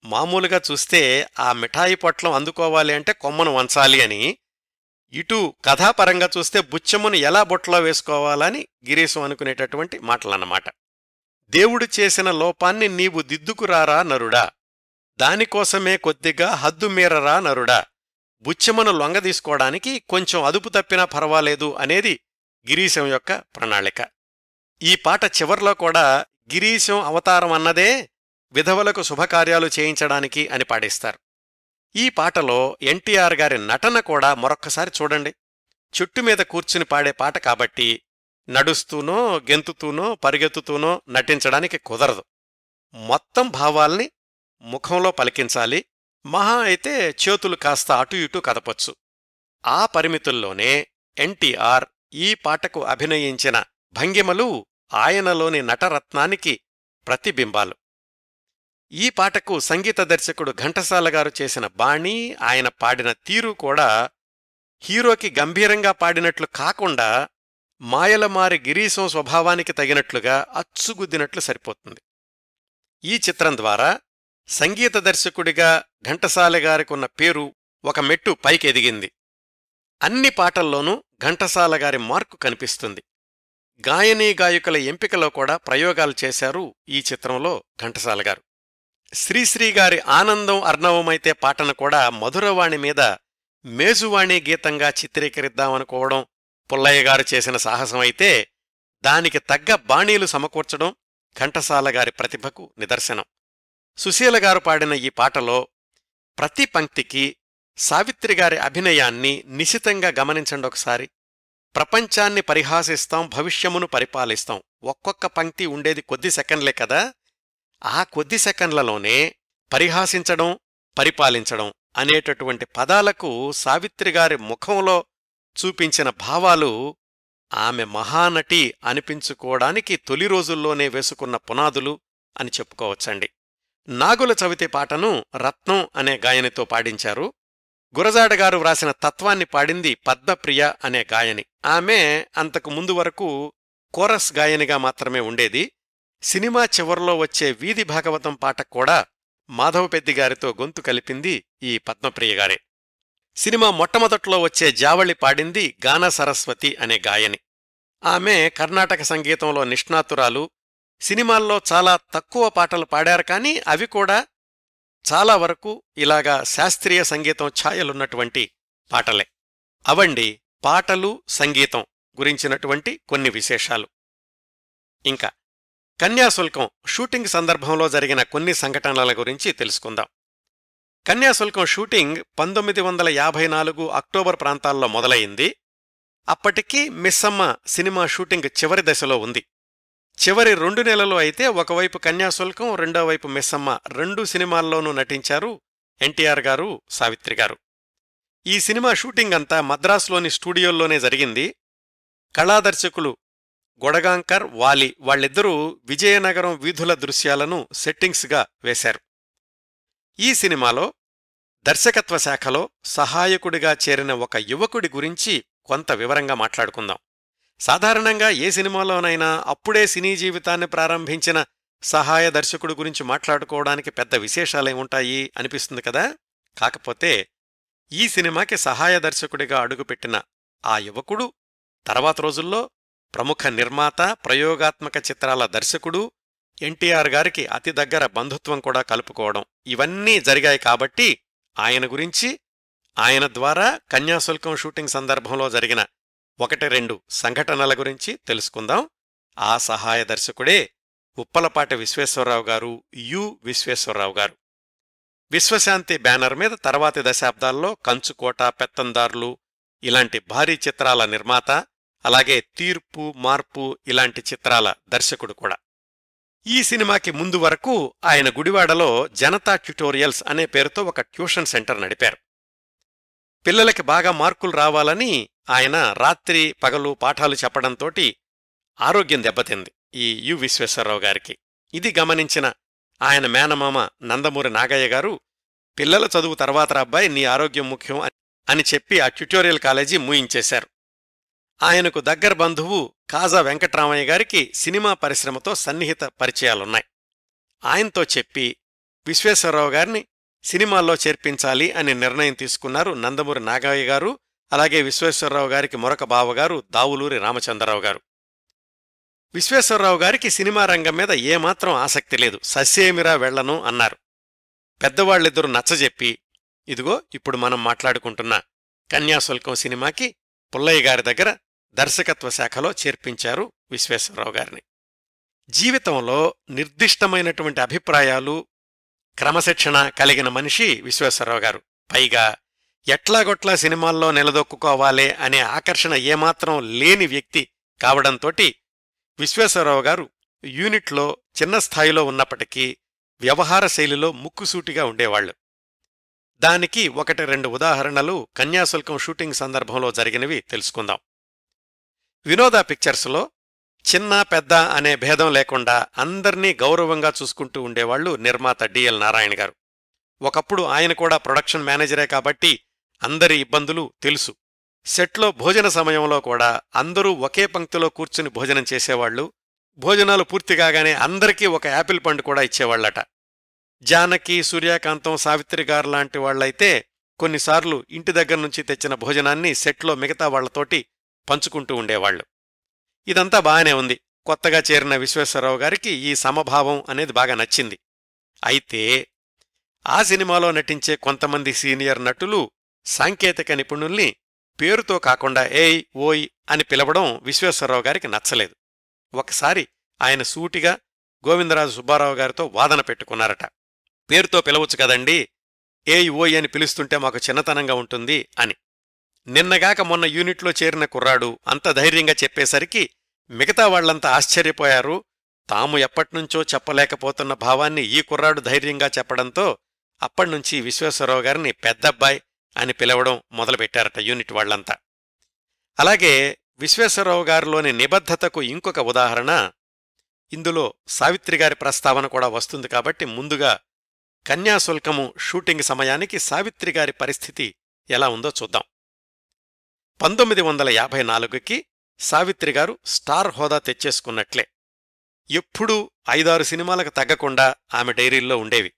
మామూలుగా చూస్తే ఆ మిఠాయి పొట్లం అందుకోవాలి అంటే కొమ్మను వంచాలి అని ఇటు కథాపరంగా చూస్తే బుచ్చమ్మను ఎలా బొట్లో వేసుకోవాలని గిరీశం అనుకునేటటువంటి మాటలన్నమాట దేవుడు చేసిన లోపాన్ని నీవు దిద్దుకురారా నరుడా దానికోసమే కొద్దిగా హద్దు మీరరా నరుడా బుచ్చమ్మను లొంగదీసుకోవడానికి కొంచెం అదుపు తప్పినా పర్వాలేదు అనేది గిరీశం యొక్క ప్రణాళిక ఈ పాట చివర్లో కూడా గిరీశం అవతారం అన్నదే విధవలకు శుభకార్యాలు చేయించడానికి అని పాడిస్తారు ఈ పాటలో ఎన్టీఆర్ గారి నటన కూడా మరొక్కసారి చూడండి చుట్టు మీద కూర్చుని పాడే పాట కాబట్టి నడుస్తూనో గెంతుతూనో పరిగెత్తుతూనో నటించడానికి కుదరదు మొత్తం భావాల్ని ముఖంలో పలికించాలి మహా అయితే చేతులు కాస్త అటు ఇటు కదపొచ్చు ఆ పరిమితుల్లోనే ఎన్టీఆర్ ఈ పాటకు అభినయించిన భంగిమలు ఆయనలోని నటరత్నానికి ప్రతిబింబాలు ఈ పాటకు సంగీత దర్శకుడు ఘంటసాల గారు చేసిన బాణీ ఆయన పాడిన తీరు కూడా హీరోకి గంభీరంగా పాడినట్లు కాకుండా మాయలమారి గిరీశం స్వభావానికి తగినట్లుగా అచ్చుగుద్దినట్లు సరిపోతుంది ఈ చిత్రం ద్వారా సంగీత దర్శకుడిగా ఘంటసాల గారికున్న పేరు ఒక మెట్టు పైకి ఎదిగింది అన్ని పాటల్లోనూ ఘంటసాల గారి మార్కు కనిపిస్తుంది గాయనీ గాయకుల ఎంపికలో కూడా ప్రయోగాలు చేశారు ఈ చిత్రంలో ఘంటసాల గారు శ్రీశ్రీ గారి ఆనందం అర్ణవమైతే పాటను కూడా మధురవాణి మీద మేజువాణి గీతంగా చిత్రీకరిద్దామనుకోవడం పుల్లయ్య గారు చేసిన సాహసమైతే దానికి తగ్గ బాణీలు సమకూర్చడం ఘంటసాల గారి ప్రతిభకు నిదర్శనం సుశీల గారు పాడిన ఈ పాటలో ప్రతి పంక్తికి సావిత్రి గారి అభినయాన్ని నిశితంగా గమనించండి ఒకసారి ప్రపంచాన్ని పరిహాసిస్తాం భవిష్యమును పరిపాలిస్తాం ఒక్కొక్క పంక్తి ఉండేది కొద్ది సెకండ్లే కదా ఆ కొద్ది సెకండ్లలోనే పరిహాసించడం పరిపాలించడం అనేటటువంటి పదాలకు సావిత్రి గారి ముఖంలో చూపించిన భావాలు ఆమె మహానటి అనిపించుకోవడానికి తొలి రోజుల్లోనే వేసుకున్న పునాదులు అని చెప్పుకోవచ్చండి నాగుల చవితి పాటను రత్నం అనే గాయనితో పాడించారు గురజాడ గారు వ్రాసిన తత్వాన్ని పాడింది పద్మప్రియ అనే గాయని ఆమె అంతకు ముందు వరకు కోరస్ గాయనిగా మాత్రమే ఉండేది సినిమా చివర్లో వచ్చే వీధి భాగవతం పాట కూడా మాధవ పెద్ది గారితో గొంతు కలిపింది ఈ పద్మప్రియ గారే సినిమా మొట్టమొదట్లో వచ్చే జావళి పాడింది గాన సరస్వతి అనే గాయని ఆమె కర్ణాటక సంగీతంలో నిష్ణాతురాలు సినిమాల్లో చాలా తక్కువ పాటలు పాడారు కానీ అవి కూడా చాలా వరకు ఇలాగా శాస్త్రీయ సంగీతం ఛాయలున్నటువంటి పాటలే అవండి పాటలు సంగీతం గురించినటువంటి కొన్ని విశేషాలు ఇంకా కన్యాశుల్కం షూటింగ్ సందర్భంలో జరిగిన కొన్ని సంఘటనల గురించి తెలుసుకుందాం కన్యాశుల్కం షూటింగ్ పంతొమ్మిది వందల యాభై నాలుగు అక్టోబర్ ప్రాంతాల్లో మొదలయింది అప్పటికీ మిస్సమ్మ సినిమా షూటింగ్ చివరి దశలో ఉంది చివరి రెండు నెలలు అయితే ఒకవైపు కన్యాశుల్కం రెండో వైపు మిస్సమ్మ రెండు సినిమాల్లోనూ నటించారు ఎన్టీఆర్ గారు సావిత్రి గారు ఈ సినిమా షూటింగ్ అంతా మద్రాసులోని స్టూడియోల్లోనే జరిగింది కళాదర్శకులు గొడగాంకర్ వాలి వాళ్ళిద్దరూ విజయనగరం వీధుల దృశ్యాలను సెట్టింగ్స్గా వేశారు ఈ సినిమాలో దర్శకత్వ శాఖలో సహాయకుడిగా చేరిన ఒక యువకుడి గురించి కొంత వివరంగా మాట్లాడుకుందాం సాధారణంగా ఏ సినిమాలోనైనా అప్పుడే సినీ జీవితాన్ని ప్రారంభించిన సహాయ దర్శకుడు గురించి మాట్లాడుకోవడానికి పెద్ద విశేషాలేముంటాయి అనిపిస్తుంది కదా కాకపోతే ఈ సినిమాకి సహాయ దర్శకుడిగా అడుగుపెట్టిన ఆ యువకుడు తర్వాత రోజుల్లో ప్రముఖ నిర్మాత ప్రయోగాత్మక చిత్రాల దర్శకుడు ఎన్టీఆర్ గారికి అతి దగ్గర బంధుత్వం కూడా కలుపుకోవడం ఇవన్నీ జరిగాయి కాబట్టి ఆయన గురించి ఆయన ద్వారా కన్యాశుల్కం షూటింగ్ సందర్భంలో జరిగిన ఒకటి రెండు సంఘటనల గురించి తెలుసుకుందాం ఆ సహాయ దర్శకుడే ఉప్పలపాటి విశ్వేశ్వరరావు గారు యు విశ్వేశ్వరరావు గారు విశ్వశాంతి బ్యానర్ మీద తర్వాతి దశాబ్దాల్లో కంచుకోట పెత్తందార్లు ఇలాంటి భారీ చిత్రాల నిర్మాత అలాగే తీర్పు మార్పు ఇలాంటి చిత్రాల దర్శకుడు కూడా ఈ సినిమాకి ముందు వరకు ఆయన గుడివాడలో జనతా ట్యుటోరియల్స్ అనే పేరుతో ఒక ట్యూషన్ సెంటర్ నడిపారు పిల్లలకి బాగా మార్కులు రావాలని ఆయన రాత్రి పగలు పాఠాలు చెప్పడంతోటి ఆరోగ్యం దెబ్బతింది ఈ యు విశ్వేశ్వరరావు గారికి ఇది గమనించిన ఆయన మేనమామ నందమూరి నాగయ్య గారు పిల్లల చదువు తర్వాత అబ్బాయి నీ ఆరోగ్యం ముఖ్యం అని చెప్పి ఆ ట్యుటోరియల్ కాలేజీ మూయించేశారు ఆయనకు దగ్గర బంధువు కాజా వెంకట్రామయ్య గారికి సినిమా పరిశ్రమతో సన్నిహిత పరిచయాలున్నాయి ఆయనతో చెప్పి విశ్వేశ్వరరావు గారిని సినిమాల్లో చేర్పించాలి అని నిర్ణయం తీసుకున్నారు నందమూరి నాగయ్య గారు అలాగే విశ్వేశ్వరరావు గారికి మరొక బావగారు దావులూరి రామచంద్రరావు గారు విశ్వేశ్వరరావు గారికి సినిమా రంగం మీద ఏమాత్రం ఆసక్తి లేదు సస్యేమిరా వెళ్లను అన్నారు పెద్దవాళ్ళిద్దరూ నచ్చజెప్పి ఇదిగో ఇప్పుడు మనం మాట్లాడుకుంటున్న కన్యాశుల్కం సినిమాకి పుల్లయ్య గారి దగ్గర దర్శకత్వ శాఖలో చేర్పించారు విశ్వేశ్వరరావు గారిని జీవితంలో నిర్దిష్టమైనటువంటి అభిప్రాయాలు క్రమశిక్షణ కలిగిన మనిషి విశ్వేశ్వరరావు గారు పైగా ఎట్లాగొట్లా సినిమాల్లో నిలదొక్కుకోవాలే అనే ఆకర్షణ ఏమాత్రం లేని వ్యక్తి కావడంతోటి విశ్వేశ్వరరావు గారు యూనిట్లో చిన్న స్థాయిలో ఉన్నప్పటికీ వ్యవహార శైలిలో ముక్కుసూటిగా ఉండేవాళ్లు దానికి ఒకటి రెండు ఉదాహరణలు కన్యాశుల్కం షూటింగ్ సందర్భంలో జరిగినవి తెలుసుకుందాం వినోదా పిక్చర్స్లో చిన్న పెద్ద అనే భేదం లేకుండా అందర్నీ గౌరవంగా చూసుకుంటూ ఉండేవాళ్లు నిర్మాత డిఎల్ నారాయణ గారు ఒకప్పుడు ఆయన కూడా ప్రొడక్షన్ మేనేజరే కాబట్టి అందరి ఇబ్బందులు తెలుసు సెట్లో భోజన సమయంలో కూడా అందరూ ఒకే పంక్తిలో కూర్చుని భోజనం చేసేవాళ్లు భోజనాలు పూర్తి కాగానే అందరికీ ఒక యాపిల్ పండు కూడా ఇచ్చేవాళ్లట జానకి సూర్యకాంతం సావిత్రి గారు లాంటి వాళ్లైతే కొన్నిసార్లు ఇంటి దగ్గర నుంచి తెచ్చిన భోజనాన్ని సెట్లో మిగతా వాళ్లతోటి పంచుకుంటూ ఉండేవాళ్లు ఇదంతా బాగానే ఉంది కొత్తగా చేరిన విశ్వేశ్వరరావు గారికి ఈ సమభావం అనేది బాగా నచ్చింది అయితే ఆ సినిమాలో నటించే కొంతమంది సీనియర్ నటులు సాంకేతిక నిపుణుల్ని పేరుతో కాకుండా ఏయ్ ఓయ్ అని పిలవడం విశ్వేశ్వరరావు గారికి నచ్చలేదు ఒకసారి ఆయన సూటిగా గోవిందరాజు సుబ్బారావు గారితో వాదన పెట్టుకున్నారట పేరుతో పిలవచ్చు కదండి ఏయ్ ఓయ్ అని పిలుస్తుంటే మాకు చిన్నతనంగా ఉంటుంది అని నిన్నగాక మొన్న యూనిట్లో చేరిన కుర్రాడు అంత ధైర్యంగా చెప్పేసరికి మిగతా వాళ్లంతా ఆశ్చర్యపోయారు తాము ఎప్పటినుంచో చెప్పలేకపోతున్న భావాన్ని ఈ కుర్రాడు ధైర్యంగా చెప్పడంతో అప్పటినుంచి విశ్వేశ్వరరావు గారిని పెద్దబ్బాయ్ అని పిలవడం మొదలుపెట్టారట యూనిట్ వాళ్లంతా అలాగే విశ్వేశ్వరరావు గారిలోని నిబద్ధతకు ఇంకొక ఉదాహరణ ఇందులో సావిత్రిగారి ప్రస్తావన కూడా వస్తుంది కాబట్టి ముందుగా కన్యాశుల్కము షూటింగ్ సమయానికి సావిత్రిగారి పరిస్థితి ఎలా ఉందో చూద్దాం పంతొమ్మిది వందల యాభై నాలుగుకి సావిత్రిగారు స్టార్ హోదా తెచ్చేసుకున్నట్లే ఎప్పుడూ ఐదారు సినిమాలకు తగ్గకుండా ఆమె డైరీల్లో ఉండేవి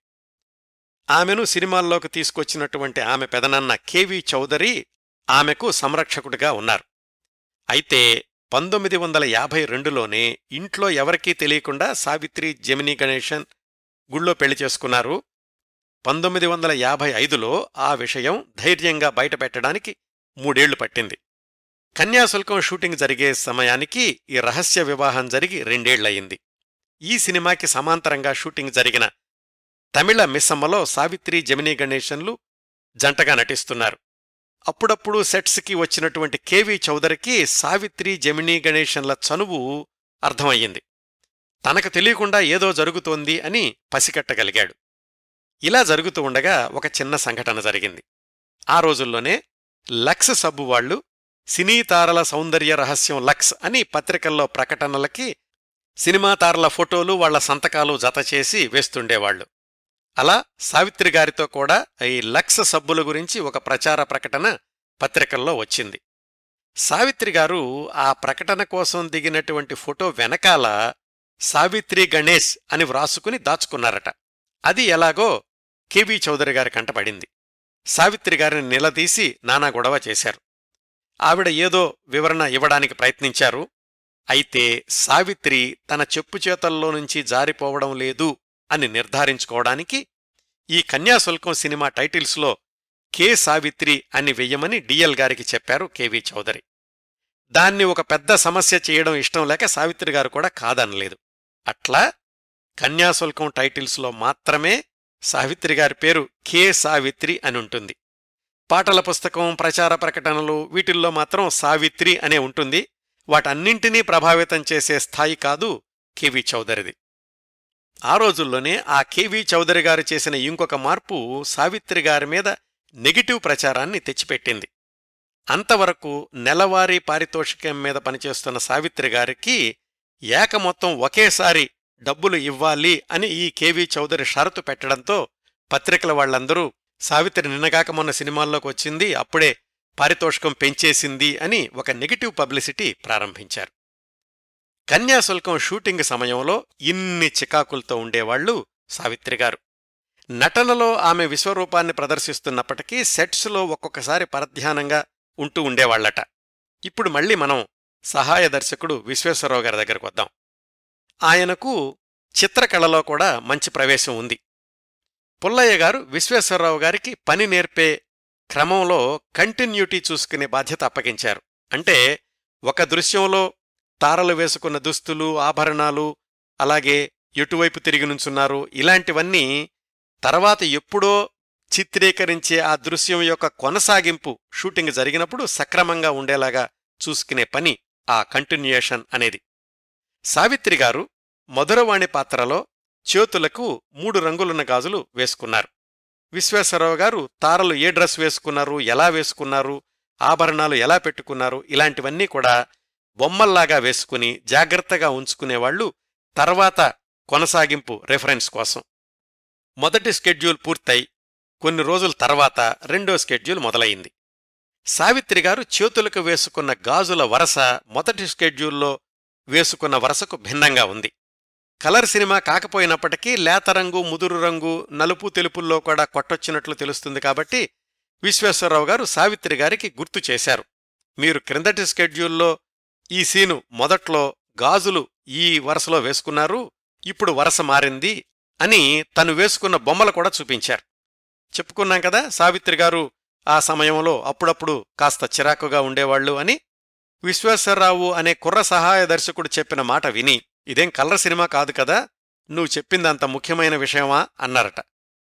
ఆమెను సినిమాల్లోకి తీసుకొచ్చినటువంటి ఆమె పెదనాన్న కెవి చౌదరి ఆమెకు సంరక్షకుడిగా ఉన్నారు అయితే పంతొమ్మిది వందల యాభై రెండులోనే ఇంట్లో ఎవరికీ తెలియకుండా సావిత్రి జమినీ గణేశన్ గుళ్ళో పెళ్లి చేసుకున్నారు పంతొమ్మిది వందల యాభై ఐదులో ఆ విషయం ధైర్యంగా బయటపెట్టడానికి మూడేళ్లు పట్టింది కన్యాశుల్కం షూటింగ్ జరిగే సమయానికి ఈ రహస్య వివాహం జరిగి రెండేళ్లయింది ఈ సినిమాకి సమాంతరంగా షూటింగ్ జరిగిన తమిళ మిస్సమ్మలో సావిత్రి జమినీ గణేశన్లు జంటగా నటిస్తున్నారు అప్పుడప్పుడు సెట్స్కి వచ్చినటువంటి కేవీ చౌదరికి సావిత్రి జమినీ గణేశన్ల చనువు అర్థమయ్యింది తనకు తెలియకుండా ఏదో జరుగుతోంది అని పసికట్టగలిగాడు ఇలా జరుగుతూ ఉండగా ఒక చిన్న సంఘటన జరిగింది ఆ రోజుల్లోనే లక్స్ సబ్బు వాళ్లు సినీ తారల సౌందర్య రహస్యం లక్స్ అని పత్రికల్లో ప్రకటనలకి సినిమా తారల ఫోటోలు వాళ్ల సంతకాలు జతచేసి వేస్తుండేవాళ్లు అలా సావిత్రి గారితో కూడా ఈ లక్స్ సబ్బుల గురించి ఒక ప్రచార ప్రకటన పత్రికల్లో వచ్చింది సావిత్రి గారు ఆ ప్రకటన కోసం దిగినటువంటి ఫోటో వెనకాల సావిత్రి గణేష్ అని వ్రాసుకుని దాచుకున్నారట అది ఎలాగో కెవి చౌదరి గారి కంటపడింది సావిత్రి గారిని నిలదీసి నానా గొడవ చేశారు ఆవిడ ఏదో వివరణ ఇవ్వడానికి ప్రయత్నించారు అయితే సావిత్రి తన చెప్పు చేతల్లో నుంచి జారిపోవడం లేదు అని నిర్ధారించుకోవడానికి ఈ కన్యాశుల్కం సినిమా టైటిల్స్లో కె సావిత్రి అని వెయ్యమని డిఎల్ గారికి చెప్పారు కెవి చౌదరి దాన్ని ఒక పెద్ద సమస్య చేయడం ఇష్టం లేక సావిత్రి గారు కూడా కాదనలేదు అట్లా కన్యాశుల్కం టైటిల్స్లో మాత్రమే సావిత్రి గారి పేరు కె సావిత్రి అని ఉంటుంది పాటల పుస్తకం ప్రచార ప్రకటనలు వీటిల్లో మాత్రం సావిత్రి అనే ఉంటుంది వాటన్నింటినీ ప్రభావితం చేసే స్థాయి కాదు కెవి చౌదరిది ఆ రోజుల్లోనే ఆ కెవి చౌదరి గారు చేసిన ఇంకొక మార్పు సావిత్రి గారి మీద నెగిటివ్ ప్రచారాన్ని తెచ్చిపెట్టింది అంతవరకు నెలవారీ పారితోషికం మీద పనిచేస్తున్న సావిత్రి గారికి ఏక మొత్తం ఒకేసారి డబ్బులు ఇవ్వాలి అని ఈ కెవి చౌదరి షరతు పెట్టడంతో పత్రికల వాళ్లందరూ సావిత్రి నిన్నగాక మొన్న సినిమాల్లోకి వచ్చింది అప్పుడే పారితోషికం పెంచేసింది అని ఒక నెగిటివ్ పబ్లిసిటీ ప్రారంభించారు కన్యాశుల్కం షూటింగ్ సమయంలో ఇన్ని చికాకులతో ఉండేవాళ్లు సావిత్రి గారు నటనలో ఆమె విశ్వరూపాన్ని ప్రదర్శిస్తున్నప్పటికీ సెట్స్లో ఒక్కొక్కసారి పరధ్యానంగా ఉంటూ ఉండేవాళ్లట ఇప్పుడు మళ్ళీ మనం సహాయ దర్శకుడు విశ్వేశ్వరరావు గారి దగ్గరకు వద్దాం ఆయనకు చిత్రకళలో కూడా మంచి ప్రవేశం ఉంది పుల్లయ్య గారు విశ్వేశ్వరరావు గారికి పని నేర్పే క్రమంలో కంటిన్యూటీ చూసుకునే బాధ్యత అప్పగించారు అంటే ఒక దృశ్యంలో తారలు వేసుకున్న దుస్తులు ఆభరణాలు అలాగే ఎటువైపు తిరిగి నుంచున్నారు ఇలాంటివన్నీ తర్వాత ఎప్పుడో చిత్రీకరించే ఆ దృశ్యం యొక్క కొనసాగింపు షూటింగ్ జరిగినప్పుడు సక్రమంగా ఉండేలాగా చూసుకునే పని ఆ కంటిన్యూయేషన్ అనేది సావిత్రి గారు మధురవాణి పాత్రలో చేతులకు మూడు రంగులున్న గాజులు వేసుకున్నారు విశ్వేశ్వరరావు గారు తారలు ఏ డ్రెస్ వేసుకున్నారు ఎలా వేసుకున్నారు ఆభరణాలు ఎలా పెట్టుకున్నారు ఇలాంటివన్నీ కూడా బొమ్మల్లాగా వేసుకుని జాగ్రత్తగా ఉంచుకునేవాళ్లు తర్వాత కొనసాగింపు రెఫరెన్స్ కోసం మొదటి స్కెడ్యూల్ పూర్తయి కొన్ని రోజుల తర్వాత రెండో స్కెడ్యూల్ మొదలయింది సావిత్రి గారు చేతులకు వేసుకున్న గాజుల వరస మొదటి స్కెడ్యూల్లో వేసుకున్న వరసకు భిన్నంగా ఉంది కలర్ సినిమా కాకపోయినప్పటికీ లేత రంగు ముదురు రంగు నలుపు తెలుపుల్లో కూడా కొట్టొచ్చినట్లు తెలుస్తుంది కాబట్టి విశ్వేశ్వరరావు గారు సావిత్రి గారికి గుర్తు చేశారు మీరు క్రిందటి స్కెడ్యూల్లో ఈ సీను మొదట్లో గాజులు ఈ వరసలో వేసుకున్నారు ఇప్పుడు వరస మారింది అని తను వేసుకున్న బొమ్మలు కూడా చూపించారు చెప్పుకున్నాం కదా సావిత్రి గారు ఆ సమయంలో అప్పుడప్పుడు కాస్త చిరాకుగా ఉండేవాళ్లు అని విశ్వేశ్వరరావు అనే కుర్ర సహాయ దర్శకుడు చెప్పిన మాట విని ఇదేం కలర్ సినిమా కాదు కదా నువ్వు చెప్పిందంత ముఖ్యమైన విషయమా అన్నారట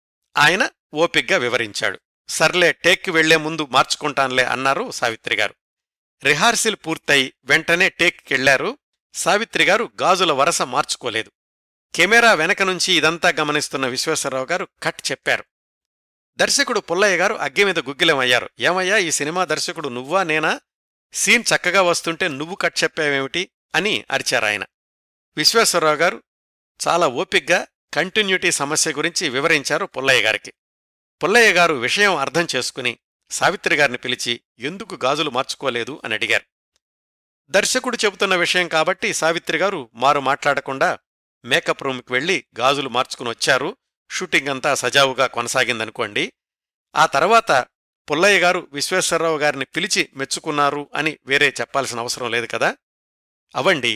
ఆయన ఓపిగ్గా వివరించాడు సర్లే టేక్కి వెళ్లే ముందు మార్చుకుంటాన్లే అన్నారు సావిత్రి గారు రిహార్సిల్ పూర్తయి వెంటనే టేక్కెళ్లారు సావిత్రి గారు గాజుల వరస మార్చుకోలేదు కెమెరా వెనక నుంచి ఇదంతా గమనిస్తున్న విశ్వేశ్వరరావు గారు కట్ చెప్పారు దర్శకుడు పుల్లయ్య గారు అగ్గి మీద గుగ్గిలమయ్యారు ఏమయ్యా ఈ సినిమా దర్శకుడు నువ్వా నేనా సీన్ చక్కగా వస్తుంటే నువ్వు కట్ చెప్పావేమిటి అని అరిచారాయన విశ్వేశ్వరరావు గారు చాలా ఓపిగ్గా కంటిన్యూటీ సమస్య గురించి వివరించారు పుల్లయ్య గారికి పుల్లయ్య గారు విషయం అర్థం చేసుకుని సావిత్రి గారిని పిలిచి ఎందుకు గాజులు మార్చుకోలేదు అని అడిగారు దర్శకుడు చెబుతున్న విషయం కాబట్టి సావిత్రి గారు మారు మాట్లాడకుండా మేకప్ రూమ్కి వెళ్లి గాజులు మార్చుకుని వచ్చారు షూటింగ్ అంతా సజావుగా కొనసాగిందనుకోండి ఆ తర్వాత పుల్లయ్య గారు విశ్వేశ్వరరావు గారిని పిలిచి మెచ్చుకున్నారు అని వేరే చెప్పాల్సిన అవసరం లేదు కదా అవండి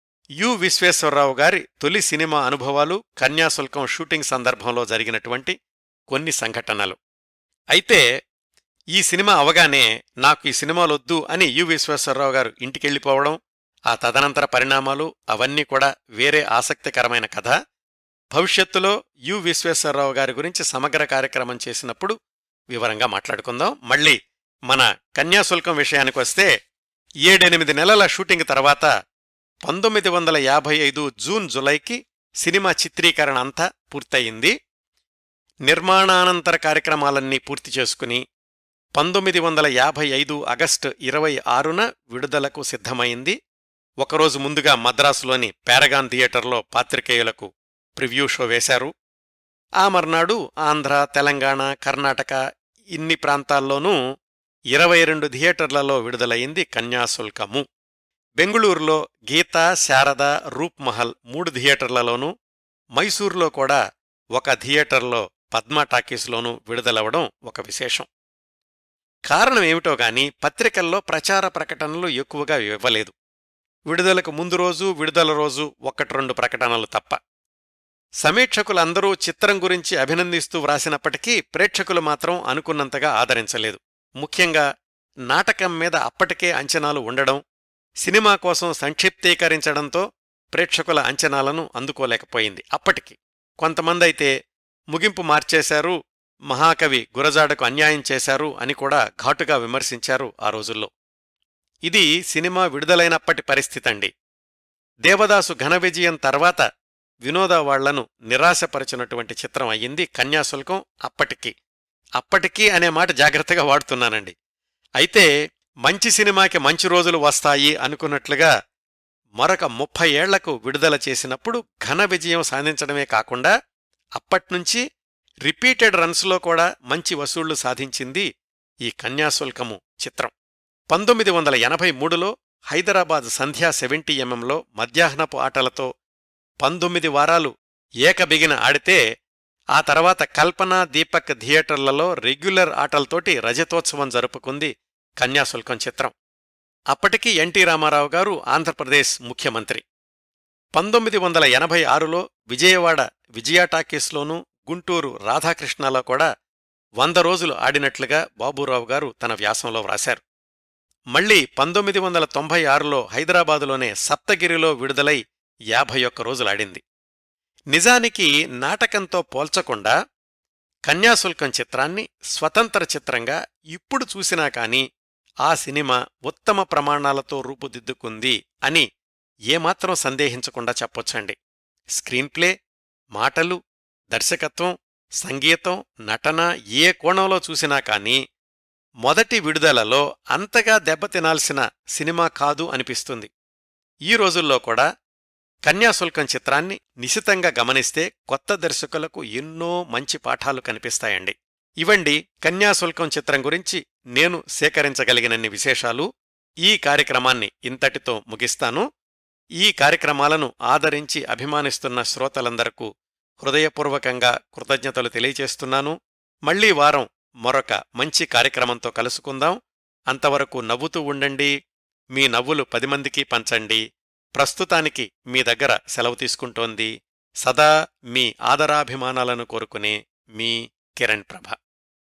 యు విశ్వేశ్వరరావు గారి తొలి సినిమా అనుభవాలు కన్యాశుల్కం షూటింగ్ సందర్భంలో జరిగినటువంటి కొన్ని సంఘటనలు అయితే ఈ సినిమా అవగానే నాకు ఈ సినిమాలొద్దు అని యు విశ్వేశ్వరరావు గారు ఇంటికెళ్ళిపోవడం ఆ తదనంతర పరిణామాలు అవన్నీ కూడా వేరే ఆసక్తికరమైన కథ భవిష్యత్తులో యు విశ్వేశ్వరరావు గారి గురించి సమగ్ర కార్యక్రమం చేసినప్పుడు వివరంగా మాట్లాడుకుందాం మళ్ళీ మన కన్యాశుల్కం విషయానికి వస్తే ఏడెనిమిది నెలల షూటింగ్ తర్వాత పంతొమ్మిది వందల యాభై ఐదు జూన్ జులైకి సినిమా చిత్రీకరణ అంతా పూర్తయింది నిర్మాణానంతర కార్యక్రమాలన్నీ పూర్తి చేసుకుని పంతొమ్మిది వందల యాభై ఐదు ఆగస్టు ఇరవై ఆరున విడుదలకు సిద్ధమైంది ఒకరోజు ముందుగా మద్రాసులోని పారగాన్ థియేటర్లో పాత్రికేయులకు ప్రివ్యూ షో వేశారు ఆ మర్నాడు ఆంధ్ర తెలంగాణ కర్ణాటక ఇన్ని ప్రాంతాల్లోనూ ఇరవై రెండు థియేటర్లలో విడుదలయింది కన్యాశుల్కము బెంగుళూరులో గీత శారద రూప్ మహల్ మూడు థియేటర్లలోనూ మైసూర్లో కూడా ఒక థియేటర్లో పద్మా టాకీస్లోనూ విడుదలవడం ఒక విశేషం కారణం ఏమిటో గాని పత్రికల్లో ప్రచార ప్రకటనలు ఎక్కువగా ఇవ్వలేదు విడుదలకు ముందు రోజు విడుదల రోజు ఒకటి రెండు ప్రకటనలు తప్ప సమీక్షకులందరూ చిత్రం గురించి అభినందిస్తూ వ్రాసినప్పటికీ ప్రేక్షకులు మాత్రం అనుకున్నంతగా ఆదరించలేదు ముఖ్యంగా నాటకం మీద అప్పటికే అంచనాలు ఉండడం సినిమా కోసం సంక్షిప్తీకరించడంతో ప్రేక్షకుల అంచనాలను అందుకోలేకపోయింది అప్పటికి కొంతమందైతే ముగింపు మార్చేశారు మహాకవి గురజాడకు అన్యాయం చేశారు అని కూడా ఘాటుగా విమర్శించారు ఆ రోజుల్లో ఇది సినిమా విడుదలైనప్పటి పరిస్థితండి దేవదాసు ఘన విజయం తర్వాత వినోద వాళ్లను నిరాశపరిచినటువంటి చిత్రం అయ్యింది కన్యాశుల్కం అప్పటికి అప్పటికీ అనే మాట జాగ్రత్తగా వాడుతున్నానండి అయితే మంచి సినిమాకి మంచి రోజులు వస్తాయి అనుకున్నట్లుగా మరొక ముప్పై ఏళ్లకు విడుదల చేసినప్పుడు ఘన విజయం సాధించడమే కాకుండా అప్పట్నుంచి రిపీటెడ్ రన్స్లో కూడా మంచి వసూళ్లు సాధించింది ఈ కన్యాశుల్కము చిత్రం పంతొమ్మిది వందల ఎనభై మూడులో హైదరాబాద్ సంధ్యా సెవెంటీ ఎంఎంలో మధ్యాహ్నపు ఆటలతో పంతొమ్మిది వారాలు ఏకబిగిన ఆడితే ఆ తర్వాత కల్పన దీపక్ థియేటర్లలో రెగ్యులర్ ఆటలతోటి రజతోత్సవం జరుపుకుంది కన్యాశుల్కం చిత్రం అప్పటికి ఎన్టీ రామారావు గారు ఆంధ్రప్రదేశ్ ముఖ్యమంత్రి పంతొమ్మిది వందల ఎనభై ఆరులో విజయవాడ విజయ టాకీస్లోనూ గుంటూరు రాధాకృష్ణలో కూడా వంద రోజులు ఆడినట్లుగా బాబూరావు గారు తన వ్యాసంలో వ్రాశారు మళ్లీ పంతొమ్మిది వందల తొంభై ఆరులో హైదరాబాదులోనే సప్తగిరిలో విడుదలై యాభై ఒక్క రోజులాడింది నిజానికి నాటకంతో పోల్చకుండా కన్యాశుల్కం చిత్రాన్ని స్వతంత్ర చిత్రంగా ఇప్పుడు చూసినా కాని ఆ సినిమా ఉత్తమ ప్రమాణాలతో రూపుదిద్దుకుంది అని ఏమాత్రం సందేహించకుండా చెప్పొచ్చండి స్క్రీన్ ప్లే మాటలు దర్శకత్వం సంగీతం నటన ఏ కోణంలో చూసినా కాని మొదటి విడుదలలో అంతగా దెబ్బతినాల్సిన సినిమా కాదు అనిపిస్తుంది ఈ రోజుల్లో కూడా కన్యాశుల్కం చిత్రాన్ని నిశితంగా గమనిస్తే కొత్త దర్శకులకు ఎన్నో మంచి పాఠాలు కనిపిస్తాయండి ఇవండి కన్యాశుల్కం చిత్రం గురించి నేను సేకరించగలిగినన్ని విశేషాలు ఈ కార్యక్రమాన్ని ఇంతటితో ముగిస్తాను ఈ కార్యక్రమాలను ఆదరించి అభిమానిస్తున్న శ్రోతలందరకు హృదయపూర్వకంగా కృతజ్ఞతలు తెలియచేస్తున్నాను మళ్లీ వారం మరొక మంచి కార్యక్రమంతో కలుసుకుందాం అంతవరకు నవ్వుతూ ఉండండి మీ నవ్వులు పది మందికి పంచండి ప్రస్తుతానికి మీ దగ్గర సెలవు తీసుకుంటోంది సదా మీ ఆదరాభిమానాలను కోరుకునే మీ కిరణ్ ప్రభ